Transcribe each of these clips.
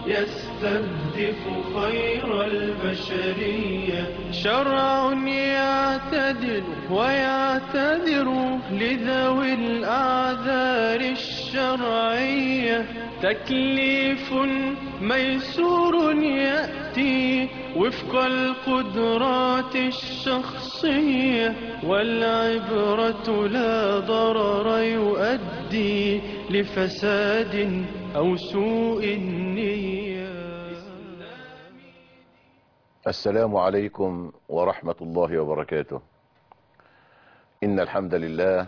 يستهدف خير البشرية شرع يعتدل ويعتذر لذوي الأعذار الشرعية تكليف ميسور يأتي وفق القدرات الشخصية والعبرة لا ضرر يؤدي لفساد أو سوء النية السلام عليكم ورحمة الله وبركاته إن الحمد لله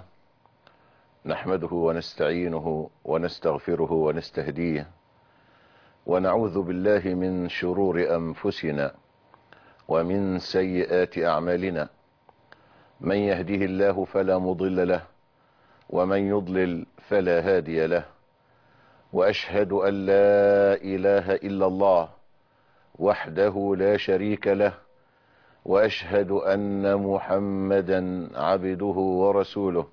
نحمده ونستعينه ونستغفره ونستهديه ونعوذ بالله من شرور أنفسنا ومن سيئات أعمالنا من يهده الله فلا مضل له ومن يضلل فلا هادي له وأشهد أن لا إله إلا الله وحده لا شريك له وأشهد أن محمدا عبده ورسوله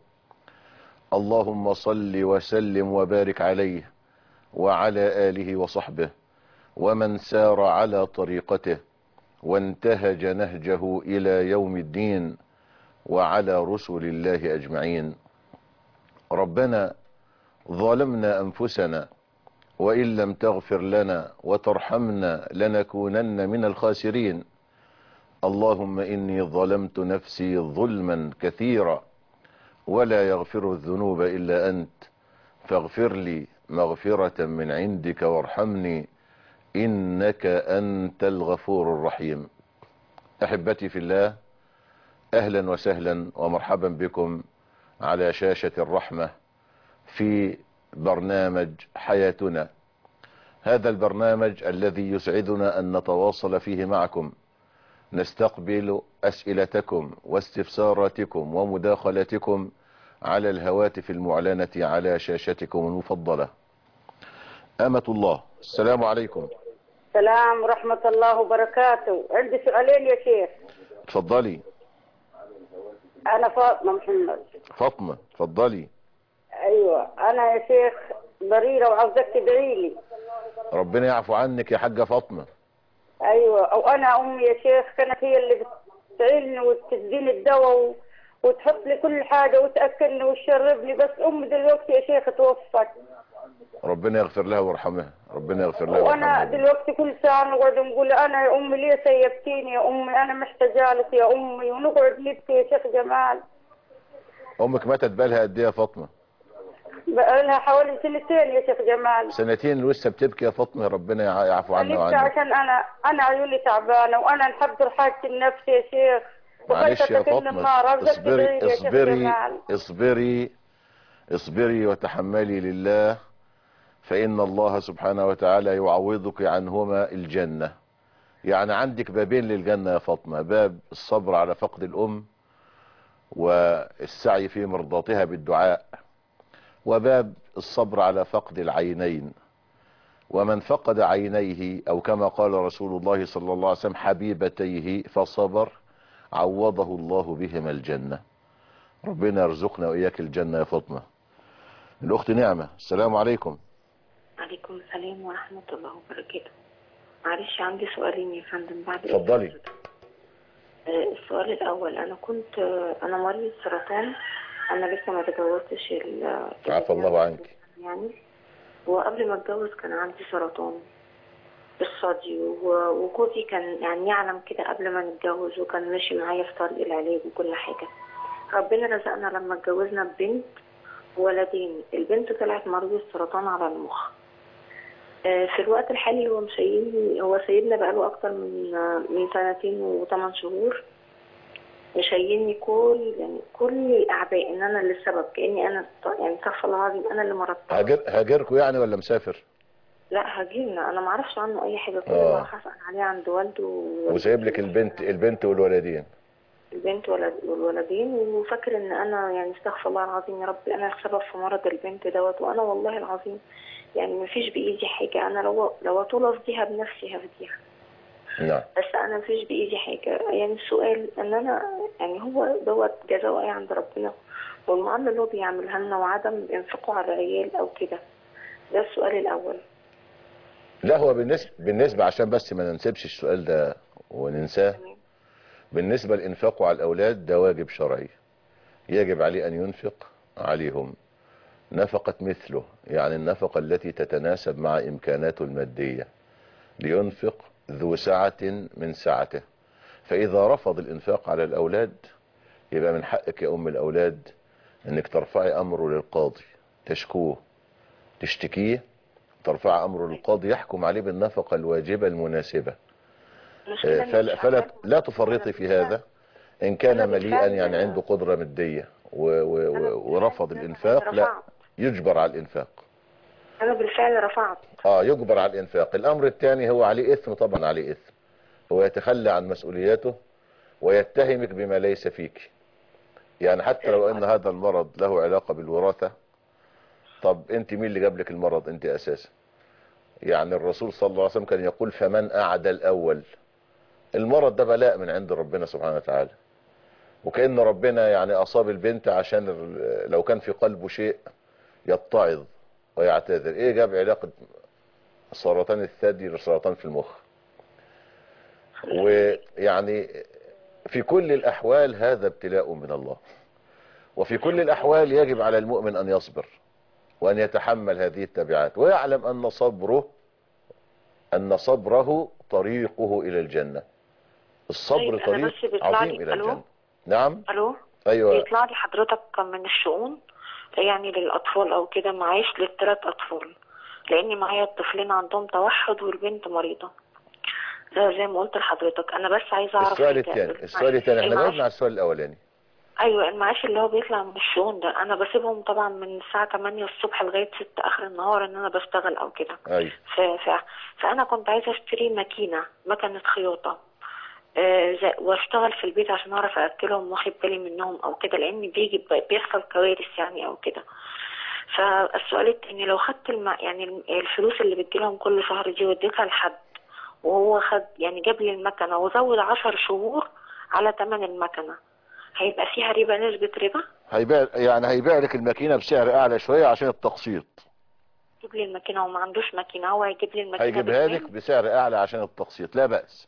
اللهم صل وسلم وبارك عليه وعلى آله وصحبه ومن سار على طريقته وانتهج نهجه إلى يوم الدين وعلى رسل الله أجمعين ربنا ظلمنا أنفسنا وإن لم تغفر لنا وترحمنا لنكونن من الخاسرين اللهم إني ظلمت نفسي ظلما كثيرا ولا يغفر الذنوب إلا أنت فاغفر لي مغفرة من عندك وارحمني إنك أنت الغفور الرحيم أحبتي في الله أهلا وسهلا ومرحبا بكم على شاشة الرحمة في برنامج حياتنا هذا البرنامج الذي يسعدنا أن نتواصل فيه معكم نستقبل أسئلتكم واستفساراتكم ومداخلتكم على الهواتف المعلنة على شاشتكم المفضلة أمة الله السلام عليكم السلام ورحمة الله وبركاته عندي سؤالين يا شيخ تفضلي أنا فاطمة محمد فاطمة تفضلي أيوة أنا يا شيخ ضريرة وعاوزك تدعي لي ربنا يعفو عنك يا حاجة فاطمة أيوة أو أنا أمي يا شيخ كانت هي اللي بتعيني وتديني الدواء و... وتحط لي كل حاجة وتأكلني وتشربني بس أمي دلوقتي يا شيخ توفت ربنا يغفر لها ويرحمها ربنا يغفر لها وأنا ويرحمها دلوقتي كل ساعة نقعد نقول أنا يا أمي ليه سيبتيني يا أمي أنا محتاجة لك يا أمي ونقعد نبكي يا شيخ جمال أمك ماتت بالها قد إيه يا فاطمة بقى لها حوالي سنتين يا شيخ جمال سنتين لسه بتبكي يا فاطمة ربنا يع- يعفو عنا لسه وعنك عشان انا انا عيوني تعبانه وانا نحضر حاجتي لنفسي يا شيخ معلش يا وخايفة أتكلم فاطمة مع ربك اصبري تدعي لي يا شيخ اصبري جمال. اصبري اصبري وتحملي لله فإن الله سبحانه وتعالى يعوضك عنهما الجنة يعني عندك بابين للجنة يا فاطمة باب الصبر على فقد الأم والسعي في مرضاتها بالدعاء وباب الصبر على فقد العينين ومن فقد عينيه أو كما قال رسول الله صلى الله عليه وسلم حبيبتيه فصبر عوضه الله بهما الجنة ربنا يرزقنا وإياك الجنة يا فاطمة الأخت نعمة السلام عليكم عليكم السلام ورحمة الله وبركاته معلش عندي سؤالين يا فندم بعد اتفضلي. إذن حضرتك. آه، السؤال الأول أنا كنت آه، أنا مريض سرطان أنا لسه ما تجاوزتش ال عفى الله عنك يعني وقبل ما اتجوز كان عندي سرطان الصدي و- وجوزي كان يعني يعلم كده قبل ما نتجوز وكان ماشي معايا في طريق العلاج وكل حاجة ربنا رزقنا لما اتجوزنا ببنت ولدين البنت طلعت مريضة سرطان على المخ آه، في الوقت الحالي هو مشيلني هو سايبنا بقاله أكتر من آه، من سنتين وثمان شهور مشيلني كل يعني كل الأعباء إن أنا اللي السبب كأني أنا يعني استغفر الله العظيم أنا اللي مرضتها هاجر هاجركوا يعني ولا مسافر لا هجينا انا ما اعرفش عنه اي حاجه كل آه. ما اروح اسال عليه عند والده و- وسايب لك البنت البنت والولدين البنت ولد والولدين وفاكر ان انا يعني استغفر الله العظيم يا رب انا السبب في مرض البنت دوت وانا والله العظيم يعني ما فيش بايدي حاجه انا لو لو اطول افديها بنفسي هفديها نعم بس انا ما فيش بايدي حاجه يعني السؤال ان انا يعني هو دوت جزاء ايه عند ربنا والمعامله اللي هو بيعملها لنا وعدم انفاقه على العيال او كده ده السؤال الاول لا هو بالنسبة, بالنسبة عشان بس ما ننسبش السؤال ده وننساه تمام. بالنسبة لإنفاقه على الأولاد ده واجب شرعي يجب عليه أن ينفق عليهم نفقة مثله يعني النفقة التي تتناسب مع إمكاناته المادية لينفق ذو سعة من سعته فإذا رفض الإنفاق على الأولاد يبقى من حقك يا أم الأولاد أنك ترفعي أمره للقاضي تشكوه تشتكيه ترفع أمره للقاضي يحكم عليه بالنفقة الواجبة المناسبة المشكلة آه، إن فلا, مش فلا عارفة- لا تفرطي في هذا إن كان أنا مليئا بالفعل- يعني عنده قدرة مادية و- و- أنا و- ورفض بالفعل الإنفاق لا رفعت. يجبر على الإنفاق انا بالفعل رفعت اه يجبر على الإنفاق الأمر الثاني هو عليه إثم طبعا عليه إثم هو يتخلى عن مسؤولياته ويتهمك بما ليس فيك يعني حتى لو أن هذا المرض له علاقة بالوراثة طب أنت مين اللي جاب لك المرض أنت أساسا يعني الرسول صلى الله عليه وسلم كان يقول فمن أعدى الأول المرض ده بلاء من عند ربنا سبحانه وتعالى وكأن ربنا يعني أصاب البنت عشان ال- لو كان في قلبه شيء يتعظ ويعتذر ايه جاب علاقة سرطان الثدي لسرطان في المخ ويعني في كل الأحوال هذا ابتلاء من الله وفي كل الأحوال يجب على المؤمن أن يصبر وأن يتحمل هذه التبعات ويعلم أن صبره أن صبره طريقه إلى الجنة الصبر طيب، أنا طريق بس بيطلع عظيم لي- إلى ألو؟ الجنة نعم الو أيوة بيطلع لي حضرتك من الشؤون يعني للاطفال او كده معيش للثلاث اطفال لاني معايا الطفلين عندهم توحد والبنت مريضه ده زي ما قلت لحضرتك انا بس عايزه اعرف السؤال حاجة. الثاني السؤال الثاني احنا المعاش- جاوبنا على السؤال الأولاني ايوه المعاش اللي هو بيطلع من الشؤون ده انا بسيبهم طبعا من الساعه 8 الصبح لغايه 6 اخر النهار ان انا بشتغل او كده أيوة ف... ف... فانا كنت عايزه اشتري ماكينه مكنه خياطه آه، زي- واشتغل في البيت عشان اعرف اكلهم واخد بالي منهم او كده لان بيجي بيحصل كوارث يعني او كده فالسؤال التاني لو خدت الم... يعني الم- الفلوس اللي بتجيلهم كل شهر دي وديتها لحد وهو خد يعني جاب لي المكنه وزود عشر شهور على ثمن المكنه هيبقى فيها ربا نسبه ربا هيبيع يعني هيبيع لك الماكينة بسعر أعلى شوية عشان التقسيط يجيب لي الماكينه وما عندوش ماكينه هو هيجيب لي الماكينه هيجيبها باتنين. لك بسعر أعلى عشان التقسيط لا بأس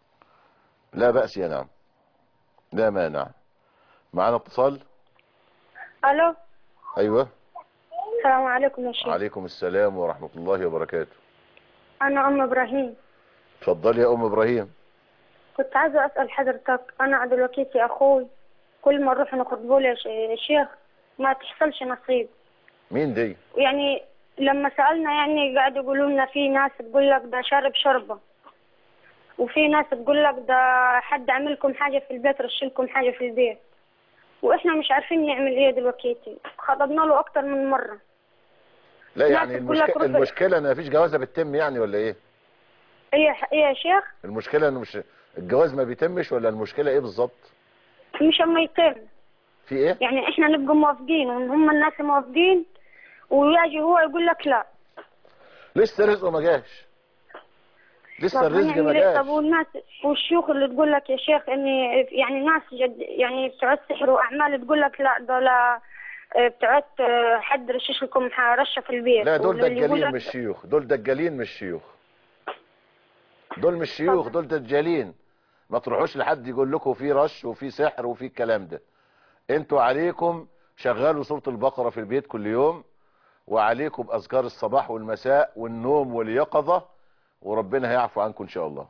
لا بأس يا نعم لا مانع معنا اتصال الو أيوة السلام عليكم يا شيخ عليكم السلام ورحمة الله وبركاته انا ام ابراهيم اتفضلي يا أم إبراهيم كنت عايزه اسال حضرتك انا دلوقتي اخوي كل ما نروح نخطبه له يا ش- يا شيخ ما تحصلش نصيب مين دي يعني لما سالنا يعني قاعد يقولوا لنا في ناس تقول لك ده شارب شربه وفي ناس تقول لك ده حد عمل لكم حاجه في البيت رش لكم حاجه في البيت واحنا مش عارفين نعمل ايه دلوقتي خطبنا له اكتر من مره لا لا، يعني تقول لك المشكلة, رفض. المشكلة ان مفيش جوازة بتتم يعني ولا ايه ايه ايه يا شيخ المشكلة انه مش الجواز ما بيتمش ولا المشكلة ايه بالظبط مش اما يتم في ايه يعني احنا نبقى موافقين وهم الناس موافقين ويجي هو يقول لك لا لسه رزقه ما جاش لسه طب الرزق ما هنعمل إيه؟ جاش طب والناس والشيوخ اللي تقول لك يا شيخ ان يعني ناس جد يعني بتوع السحر واعمال تقول لك لا دول آه، بتوع آه، حد رشش لكم ح- رشه في البيت لا دول واللي يقول دجالين لك- مش شيوخ دول دجالين مش شيوخ دول مش شيوخ طب. دول دجالين ما تروحوش لحد يقول لكم في رش وفي سحر وفي الكلام ده انتوا عليكم شغلوا سورة البقرة في البيت كل يوم وعليكم بأذكار الصباح والمساء والنوم واليقظة وربنا هيعفو عنكم إن شاء الله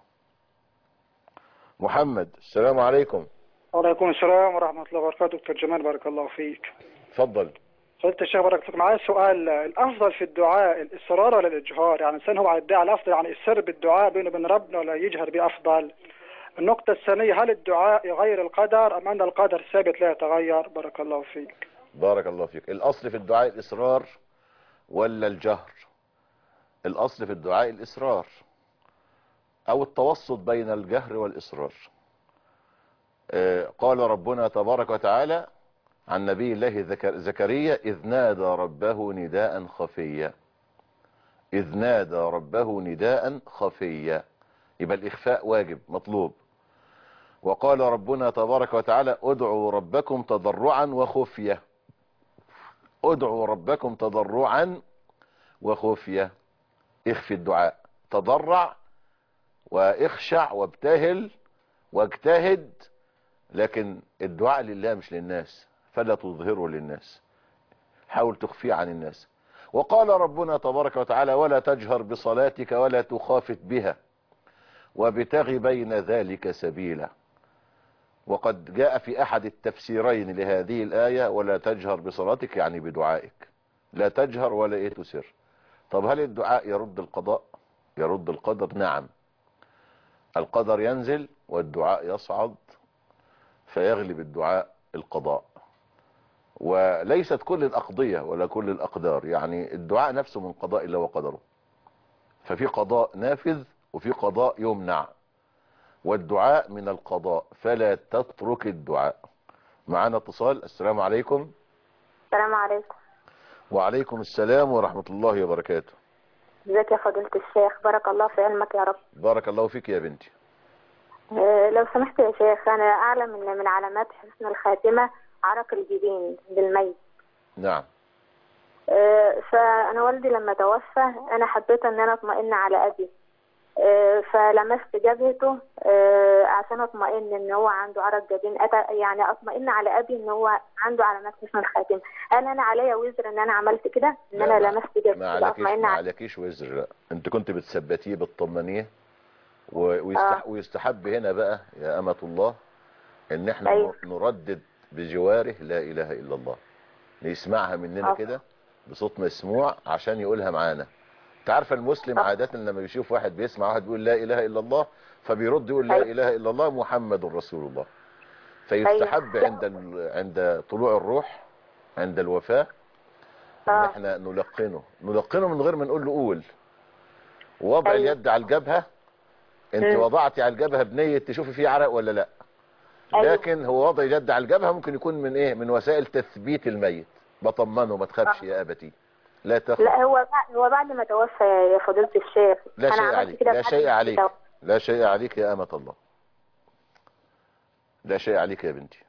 محمد السلام عليكم وعليكم السلام ورحمة الله وبركاته دكتور جمال بارك الله فيك اتفضل قلت الشيخ بارك فيك معايا سؤال الأفضل في الدعاء الإصرار ولا الإجهار يعني الإنسان هو يدعي الأفضل يعني السر بالدعاء بينه وبين ربنا ولا يجهر بأفضل النقطة الثانية هل الدعاء يغير القدر أم أن القدر ثابت لا يتغير بارك الله فيك بارك الله فيك الأصل في الدعاء الإصرار ولا الجهر الأصل في الدعاء الإصرار أو التوسط بين الجهر والإصرار آه، قال ربنا تبارك وتعالى عن نبي الله ذكر- زكريا إذ نادى ربه نداء خفيا إذ نادى ربه نداء خفيا يبقى الإخفاء واجب مطلوب وقال ربنا تبارك وتعالى ادعوا ربكم تضرعا وخفية ادعوا ربكم تضرعا وخفية اخفي الدعاء تضرع واخشع وابتهل واجتهد لكن الدعاء لله مش للناس فلا تظهره للناس حاول تخفيه عن الناس وقال ربنا تبارك وتعالى ولا تجهر بصلاتك ولا تخافت بها وابتغ بين ذلك سبيلا وقد جاء في احد التفسيرين لهذه الآية ولا تجهر بصلاتك يعني بدعائك لا تجهر ولا ايه تسر طب هل الدعاء يرد القضاء يرد القدر نعم القدر ينزل والدعاء يصعد فيغلب الدعاء القضاء وليست كل الأقضية ولا كل الأقدار يعني الدعاء نفسه من قضاء الله وقدره ففي قضاء نافذ وفي قضاء يمنع والدعاء من القضاء فلا تترك الدعاء معنا اتصال السلام عليكم السلام عليكم وعليكم السلام ورحمة الله وبركاته ازيك يا فضيلة الشيخ بارك الله في علمك يا رب بارك الله فيك يا بنتي آه، لو سمحت يا شيخ انا اعلم ان من علامات حسن الخاتمة عرق الجبين للميت نعم آه، فانا والدي لما توفى انا حبيت ان انا اطمئن على ابي آه، فلمست جبهته آه، عشان اطمئن ان هو عنده عرق جبين أت- يعني اطمئن على ابي ان هو عنده علامات حسن الخاتمة هل انا عليا وزر ان انا عملت كده ان لا، انا ما- لمست جبهته ما عليكيش اطمئن ما على عليكيش وزر لا انت كنت بتثبتيه بتطمنيه و- ويستح آه. ويستحب هنا بقى يا أمة الله ان احنا أيوة. نردد بجواره لا اله الا الله نسمعها مننا آه. كده بصوت مسموع عشان يقولها معانا انت عارفه المسلم آه. عادة لما بيشوف واحد بيسمع واحد بيقول لا اله الا الله فبيرد يقول لا أيوة. اله الا الله محمد رسول الله فيستحب أيوة. عند ال... عند طلوع الروح عند الوفاة ان آه. احنا نلقنه نلقنه من غير ما نقول له قول ووضع أيوة. اليد على الجبهة انت مم. وضعتي على الجبهة بنية تشوفي فيه عرق ولا لا أيوة. لكن هو وضع اليد على الجبهة ممكن يكون من ايه من وسائل تثبيت الميت بطمنه ما تخافش يا ابتي لا تخف لا هو بعد هو بعد ما توفى يا فضيلة الشيخ لا أنا شيء عملت عليك كده لا بعد شيء ما عليك توفى. لا شيء عليك يا أمة الله لا شيء عليك يا بنتي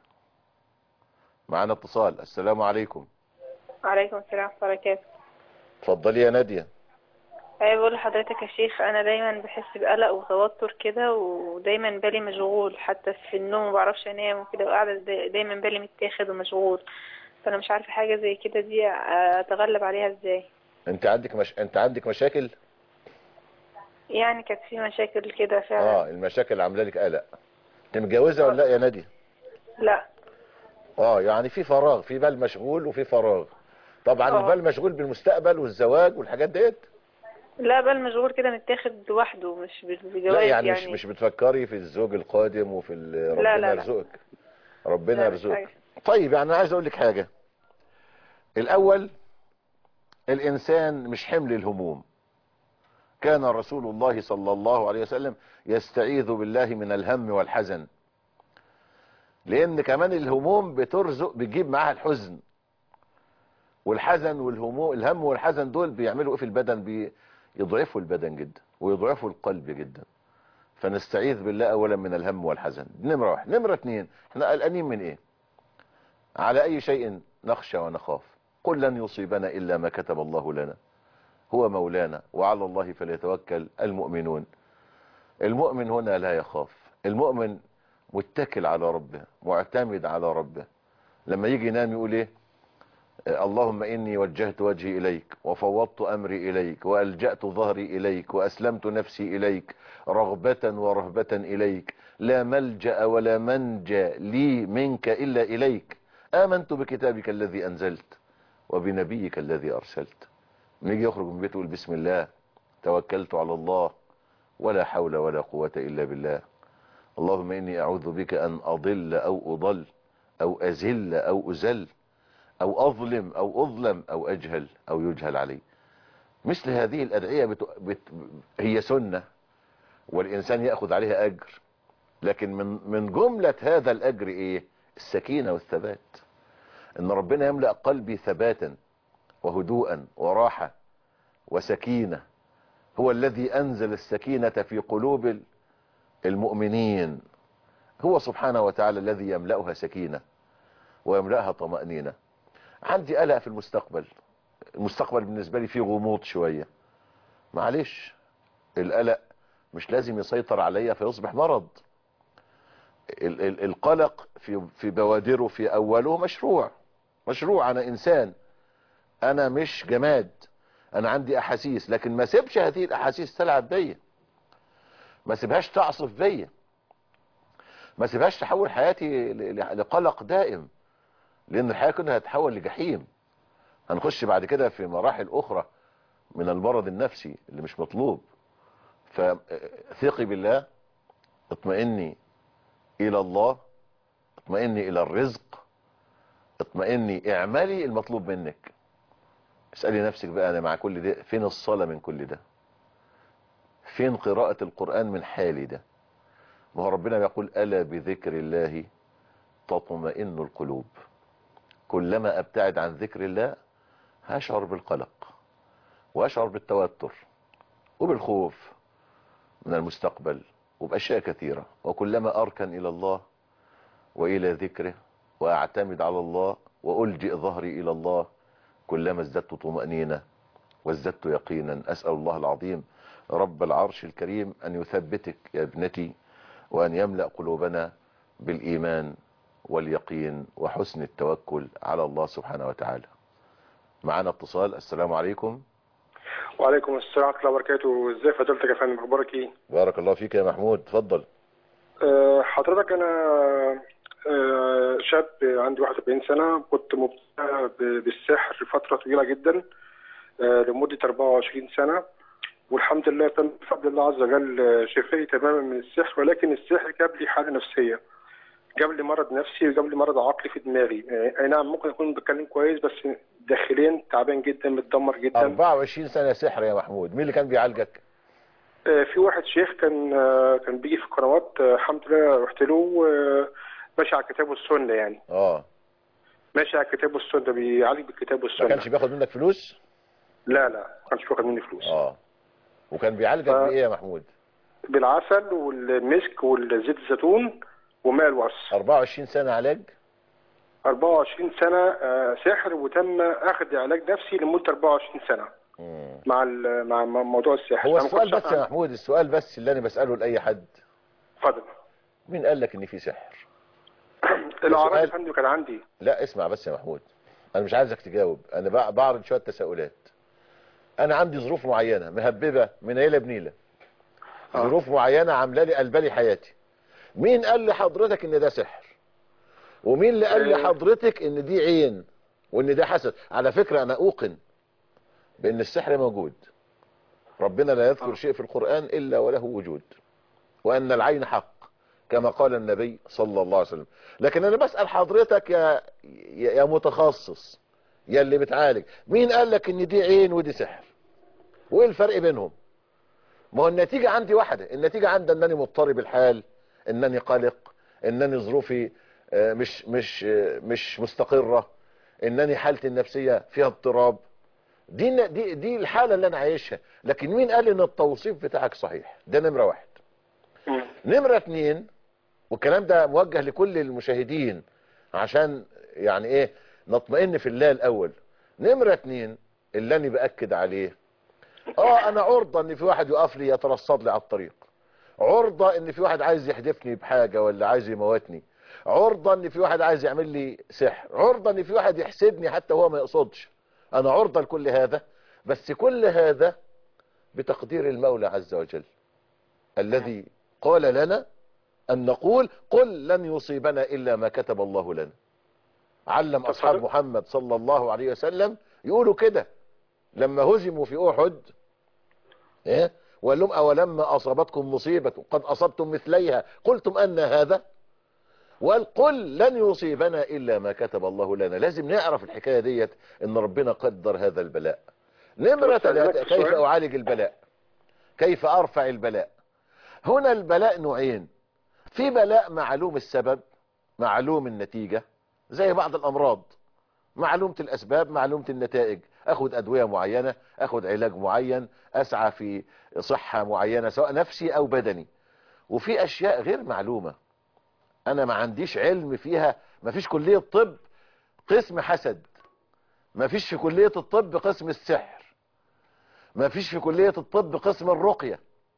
معنا اتصال السلام عليكم وعليكم السلام ورحمة الله وبركاته اتفضلي يا نادية أيوة بقول لحضرتك يا شيخ أنا دايما بحس بقلق وتوتر كده ودايما بالي مشغول حتى في النوم ما بعرفش أنام وكده وقاعدة دا- دايما بالي متاخد ومشغول فأنا مش عارفة حاجة زي كده دي أتغلب عليها إزاي انت عندك مش... انت عندك مشاكل يعني كانت في مشاكل كده فعلا اه المشاكل عامله لك قلق انت متجوزه ولا لا يا نادية لا اه يعني في فراغ في بال مشغول وفي فراغ طبعا آه. البال مشغول بالمستقبل والزواج والحاجات ديت لا بال مشغول كده متاخد لوحده مش بالجواز لا يعني, يعني مش مش بتفكري في الزوج القادم وفي ال- ربنا لا، لا. يرزقك ربنا لا، مش يرزقك حاجة. طيب يعني انا عايز اقول لك حاجه الاول الانسان مش حمل الهموم كان رسول الله صلى الله عليه وسلم يستعيذ بالله من الهم والحزن لان كمان الهموم بترزق بتجيب معاها الحزن والحزن والهموم الهم والحزن دول بيعملوا ايه في البدن بيضعفوا البدن جدا ويضعفوا القلب جدا فنستعيذ بالله اولا من الهم والحزن دي نمره واحد نمره اتنين احنا قلقانين من ايه على اي شيء نخشى ونخاف قل لن يصيبنا الا ما كتب الله لنا هو مولانا وعلى الله فليتوكل المؤمنون المؤمن هنا لا يخاف المؤمن متكل على ربه معتمد على ربه لما يجي ينام يقول ايه آه، اللهم اني وجهت وجهي اليك وفوضت امري اليك والجأت ظهري اليك واسلمت نفسي اليك رغبة ورهبة اليك لا ملجأ ولا منجى لي منك الا اليك امنت بكتابك الذي انزلت وبنبيك الذي ارسلت نيجي يخرج من بيته يقول بسم الله توكلت على الله ولا حول ولا قوة الا بالله اللهم اني اعوذ بك ان اضل او اضل او ازل او ازل او اظلم او اظلم او اجهل او يجهل علي مثل هذه الادعية بت... بت... هي سنة والانسان يأخذ عليها اجر لكن من من جملة هذا الاجر ايه السكينة والثبات ان ربنا يملأ قلبي ثباتا وهدوءا وراحة وسكينة هو الذي انزل السكينة في قلوب ال- المؤمنين هو سبحانه وتعالى الذي يملأها سكينة ويملأها طمأنينة عندي قلق في المستقبل المستقبل بالنسبة لي فيه غموض شوية معلش القلق مش لازم يسيطر عليا فيصبح مرض ال- ال- القلق في في بوادره في اوله مشروع مشروع انا انسان انا مش جماد انا عندي احاسيس لكن ما سيبش هذه الاحاسيس تلعب بيا ما سيبهاش تعصف بيا ما سيبهاش تحول حياتي ل- ل- لقلق دائم لان الحياة كلها هتتحول لجحيم هنخش بعد كده في مراحل اخرى من المرض النفسي اللي مش مطلوب فثقي بالله اطمئني الى الله اطمئني الى الرزق اطمئني اعملي المطلوب منك اسألي نفسك بقى انا مع كل ده فين الصلاة من كل ده فين قراءة القرآن من حالي ده ما هو ربنا بيقول ألا بذكر الله تطمئن القلوب كلما ابتعد عن ذكر الله هشعر بالقلق واشعر بالتوتر وبالخوف من المستقبل وبأشياء كثيرة وكلما أركن إلى الله وإلى ذكره وأعتمد على الله وألجئ ظهري إلى الله كلما ازددت طمأنينة وازددت يقينا أسأل الله العظيم رب العرش الكريم أن يثبتك يا ابنتي وأن يملأ قلوبنا بالإيمان واليقين وحسن التوكل على الله سبحانه وتعالى معنا اتصال السلام عليكم وعليكم السلام ورحمة الله وبركاته ازاي فضلتك يا فندم اخبارك ايه بارك الله فيك يا محمود تفضل أه حضرتك انا أه شاب عندي 41 سنة كنت مبتلى ب- بالسحر فترة طويلة جدا أه لمدة 24 سنة والحمد لله تم بفضل الله عز وجل آه، شفائي تماما من السحر ولكن السحر جاب لي حالة نفسية جاب لي مرض نفسي وجاب لي مرض عقلي في دماغي آه، اي نعم ممكن اكون بتكلم كويس بس داخليا تعبان جدا متدمر جدا 24 سنة سحر يا محمود مين اللي كان بيعالجك آه، في واحد شيخ كان آه، كان بيجي في القنوات آه، الحمد لله رحت له آه، ماشي على الكتاب والسنه يعني اه ماشي على الكتاب والسنه بيعالج بالكتاب ما كانش والسنه بياخد منك فلوس لا لا ما كانش بياخد مني فلوس اه وكان بيعالجك ف- بايه يا محمود بالعسل والمسك والزيت الزيتون وماء الورس 24 سنة علاج 24 سنه آه، سحر وتم اخذ علاج نفسي لمده 24 سنه مم. مع ال- مع مع موضوع السحر هو أنا ما السؤال كنتش بس يا أعرف- محمود السؤال بس اللي انا بسأله لأي حد اتفضل مين قال لك ان في سحر الاعراض يا سؤال- فندم كان عندي لا اسمع بس يا محمود انا مش عايزك تجاوب انا بع- بعرض شوية تساؤلات انا عندي ظروف معينة مهببة من عيلة بنيلة آه. ظروف معينة عامله لي قلبالي حياتي مين قال لحضرتك ان ده سحر ومين اللي قال آه. لحضرتك ان دي عين وان ده حسد على فكرة انا اوقن بان السحر موجود ربنا لا يذكر آه. شيء في القرآن الا وله وجود وان العين حق كما قال النبي صلى الله عليه وسلم لكن انا بسأل حضرتك يا يا يا متخصص يا اللي بتعالج مين قال لك ان دي عين ودي سحر وايه الفرق بينهم ما هو النتيجة عندي واحدة النتيجة عندي انني مضطرب الحال انني قلق انني ظروفي آه، مش مش آه، مش مستقرة انني حالتي النفسية فيها اضطراب دي الن- دي دي الحالة اللي انا عايشها لكن مين قال ان التوصيف بتاعك صحيح ده نمرة واحد مم. نمرة اتنين والكلام ده موجه لكل المشاهدين عشان يعني ايه نطمئن في الله الاول نمرة اتنين اللي انا باكد عليه اه انا عرضة ان في واحد يقف لي يترصد لي على الطريق عرضة ان في واحد عايز يحدفني بحاجة ولا عايز يموتني عرضة ان في واحد عايز يعمل لي سحر عرضة ان في واحد يحسدني حتى هو ما يقصدش انا عرضة لكل هذا بس كل هذا بتقدير المولى عز وجل الذي قال لنا ان نقول قل لن يصيبنا الا ما كتب الله لنا علم طب اصحاب حضرتك- محمد صلى الله عليه وسلم يقولوا كده لما هزموا في احد ايه وقال لهم اولما اصابتكم مصيبة قد اصبتم مثليها قلتم ان هذا وقال قل لن يصيبنا الا ما كتب الله لنا لازم نعرف الحكاية ديت ان ربنا قدر هذا البلاء نمرة طب ثلاثة سألك كيف سؤال؟ اعالج البلاء كيف ارفع البلاء هنا البلاء نوعين في بلاء معلوم السبب معلوم النتيجة زي بعض الامراض معلومة الاسباب معلومة النتائج اخد ادوية معينة اخد علاج معين اسعى في صحة معينة سواء نفسي او بدني وفي اشياء غير معلومة انا ما عنديش علم فيها ما فيش كلية طب قسم حسد ما فيش في كلية الطب قسم السحر ما فيش في كلية الطب قسم الرقية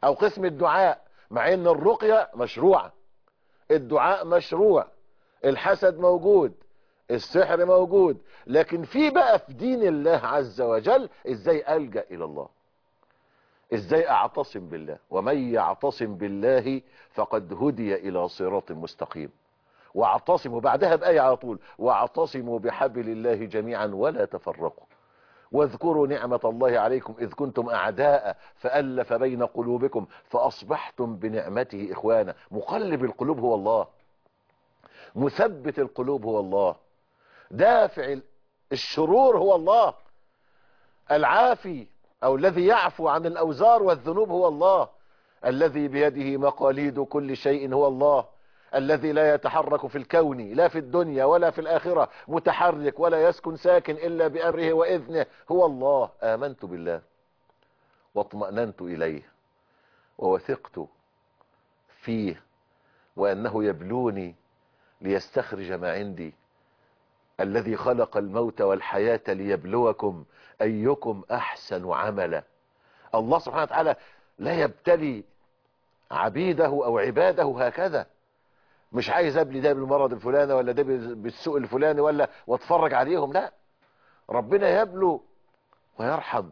او قسم الدعاء مع ان الرقية مشروعة الدعاء مشروع الحسد موجود السحر موجود لكن في بقى في دين الله عز وجل ازاي الجأ الى الله ازاي اعتصم بالله ومن يعتصم بالله فقد هدي الى صراط مستقيم واعتصموا بعدها بآية على طول واعتصموا بحبل الله جميعا ولا تفرقوا واذكروا نعمة الله عليكم إذ كنتم أعداء فألف بين قلوبكم فأصبحتم بنعمته إخوانا مقلب القلوب هو الله مثبت القلوب هو الله دافع الشرور هو الله العافي أو الذي يعفو عن الأوزار والذنوب هو الله الذي بيده مقاليد كل شيء هو الله الذي لا يتحرك في الكون لا في الدنيا ولا في الآخرة متحرك ولا يسكن ساكن إلا بأمره وإذنه هو الله آمنت بالله واطمأننت إليه ووثقت فيه وأنه يبلوني ليستخرج ما عندي الذي خلق الموت والحياة ليبلوكم أيكم أحسن عملا الله سبحانه وتعالى لا يبتلي عبيده أو عباده هكذا مش عايز ابلي ده بالمرض الفلاني ولا ده بالسوء الفلاني ولا واتفرج عليهم لا ربنا يبلو ويرحم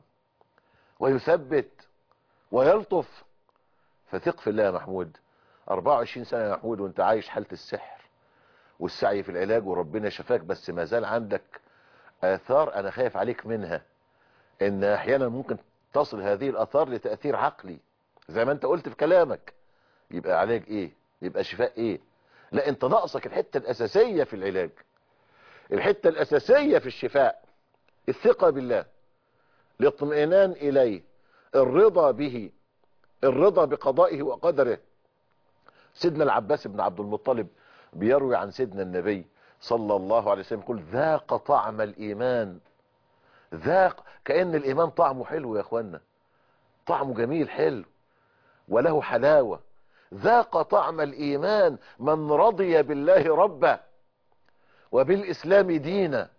ويثبت ويلطف فثق في الله يا محمود 24 سنة يا محمود وانت عايش حالة السحر والسعي في العلاج وربنا شفاك بس ما زال عندك آثار أنا خايف عليك منها إن أحيانا ممكن تصل هذه الآثار لتأثير عقلي زي ما أنت قلت في كلامك يبقى علاج إيه يبقى شفاء إيه لا أنت ناقصك الحتة الأساسية في العلاج الحتة الأساسية في الشفاء الثقة بالله الاطمئنان إليه الرضا به الرضا بقضائه وقدره سيدنا العباس بن عبد المطلب بيروي عن سيدنا النبي صلى الله عليه وسلم يقول ذاق طعم الإيمان ذاق كأن الإيمان طعمه حلو يا أخوانا طعمه جميل حلو وله حلاوة ذاق طعم الإيمان من رضي بالله ربا وبالإسلام دينا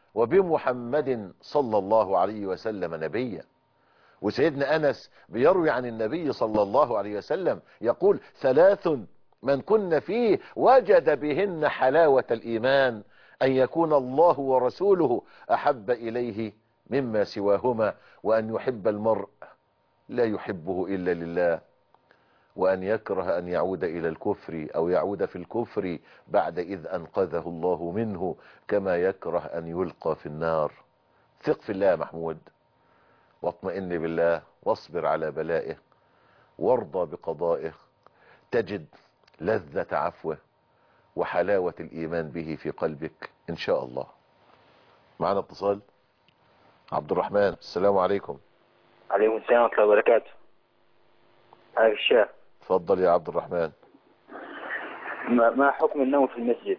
وبمحمد صلى الله عليه وسلم نبيا وسيدنا أنس بيروي عن النبي صلى الله عليه وسلم يقول ثلاث من كن فيه وجد بهن حلاوة الإيمان أن يكون الله ورسوله أحب إليه مما سواهما وأن يحب المرء لا يحبه إلا لله وأن يكره أن يعود إلى الكفر أو يعود في الكفر بعد إذ أنقذه الله منه كما يكره أن يلقى في النار ثق في الله يا محمود واطمئن بالله واصبر على بلائه وارضى بقضائه تجد لذة عفوه وحلاوة الإيمان به في قلبك إن شاء الله معنا اتصال عبد الرحمن السلام عليكم عليكم السلام ورحمة الله وبركاته عليك الشيخ تفضل يا عبد الرحمن ما, ما حكم النوم في المسجد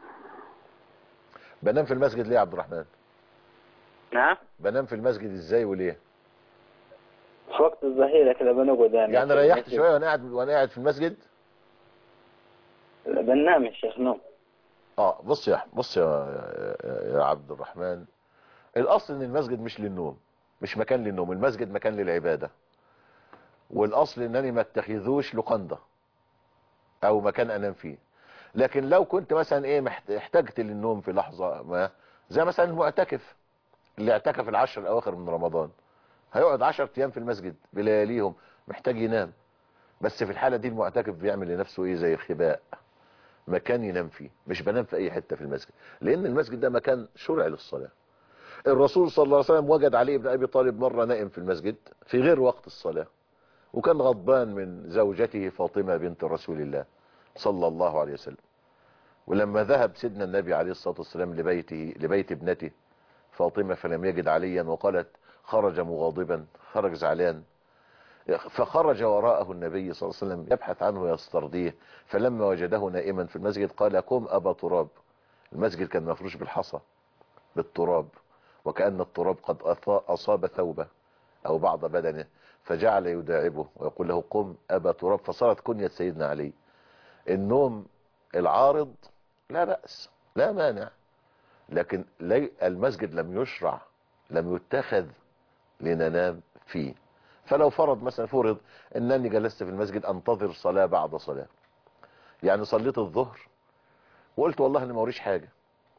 بنام في المسجد ليه يا عبد الرحمن نعم بنام في المسجد ازاي وليه في وقت الظهيرة كده بنقعد أنا يعني في ريحت المسجد. شوية وانا قاعد وانا قاعد في المسجد لا، بنام يا شيخ نوم اه بص يا بص يا, يا, يا عبد الرحمن الاصل ان المسجد مش للنوم مش مكان للنوم المسجد مكان للعبادة والاصل انني ما اتخذوش لقندة او مكان انام فيه لكن لو كنت مثلا ايه محت- احتجت للنوم في لحظة ما زي مثلا المعتكف اللي اعتكف العشر الاواخر من رمضان هيقعد عشر ايام في المسجد بلياليهم محتاج ينام بس في الحالة دي المعتكف بيعمل لنفسه ايه زي خباء مكان ينام فيه مش بنام في اي حتة في المسجد لان المسجد ده مكان شرع للصلاة الرسول صلى الله عليه وسلم وجد علي بن ابي طالب مرة نائم في المسجد في غير وقت الصلاة وكان غضبان من زوجته فاطمة بنت رسول الله صلى الله عليه وسلم ولما ذهب سيدنا النبي عليه الصلاة والسلام لبيته لبيت ابنته فاطمة فلم يجد عليا وقالت خرج مغاضبا خرج زعلان فخرج وراءه النبي صلى الله عليه وسلم يبحث عنه يسترضيه فلما وجده نائما في المسجد قال قم أبا تراب المسجد كان مفروش بالحصى بالتراب وكأن التراب قد أثا- أصاب ثوبه أو بعض بدنه فجعل يداعبه ويقول له قم أبا تراب فصارت كنية سيدنا علي النوم العارض لا بأس لا مانع لكن لي المسجد لم يشرع لم يتخذ لننام فيه فلو فرض مثلا فرض انني جلست في المسجد انتظر صلاة بعد صلاة يعني صليت الظهر وقلت والله انا ما وريش حاجة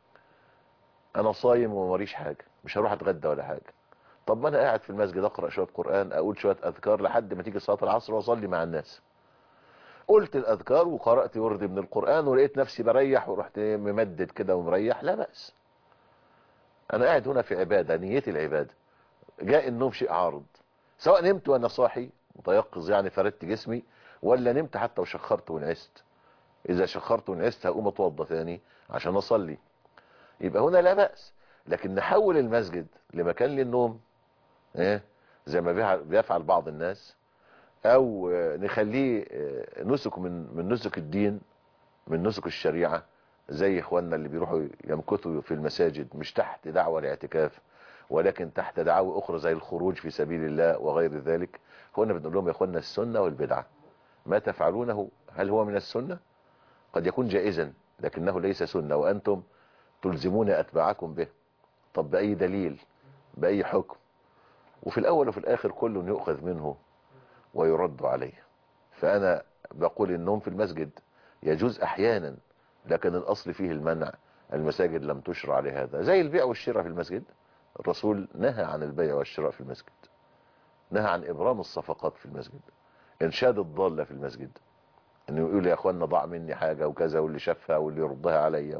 انا صايم وما وريش حاجة مش هروح اتغدى ولا حاجة طب ما انا قاعد في المسجد اقرأ شوية قرآن اقول شوية اذكار لحد ما تيجي صلاة العصر واصلي مع الناس قلت الاذكار وقرأت ورد من القرآن ولقيت نفسي بريح ورحت ممدد كده ومريح لا بأس انا قاعد هنا في عبادة نيتي العبادة جاء النوم شيء عارض سواء نمت وانا صاحي متيقظ يعني فردت جسمي ولا نمت حتى وشخرت ونعست اذا شخرت ونعست هقوم اتوضى ثاني عشان اصلي يبقى هنا لا بأس لكن نحول المسجد لمكان للنوم ايه زي ما بيع- بيفعل بعض الناس او آه، نخليه آه، نسك من من نسك الدين من نسك الشريعة زي اخواننا اللي بيروحوا يمكثوا في المساجد مش تحت دعوة الاعتكاف ولكن تحت دعاوى اخرى زي الخروج في سبيل الله وغير ذلك اخواننا بنقول لهم يا اخواننا السنة والبدعة ما تفعلونه هل هو من السنة قد يكون جائزا لكنه ليس سنة وانتم تلزمون اتباعكم به طب بأي دليل بأي حكم وفي الاول وفي الاخر كل يؤخذ منه ويرد عليه فانا بقول النوم في المسجد يجوز احيانا لكن الاصل فيه المنع المساجد لم تشرع لهذا زي البيع والشراء في المسجد الرسول نهى عن البيع والشراء في المسجد نهى عن ابرام الصفقات في المسجد انشاد الضالة في المسجد انه يقول يا اخوانا ضاع مني حاجة وكذا واللي شافها واللي يردها عليا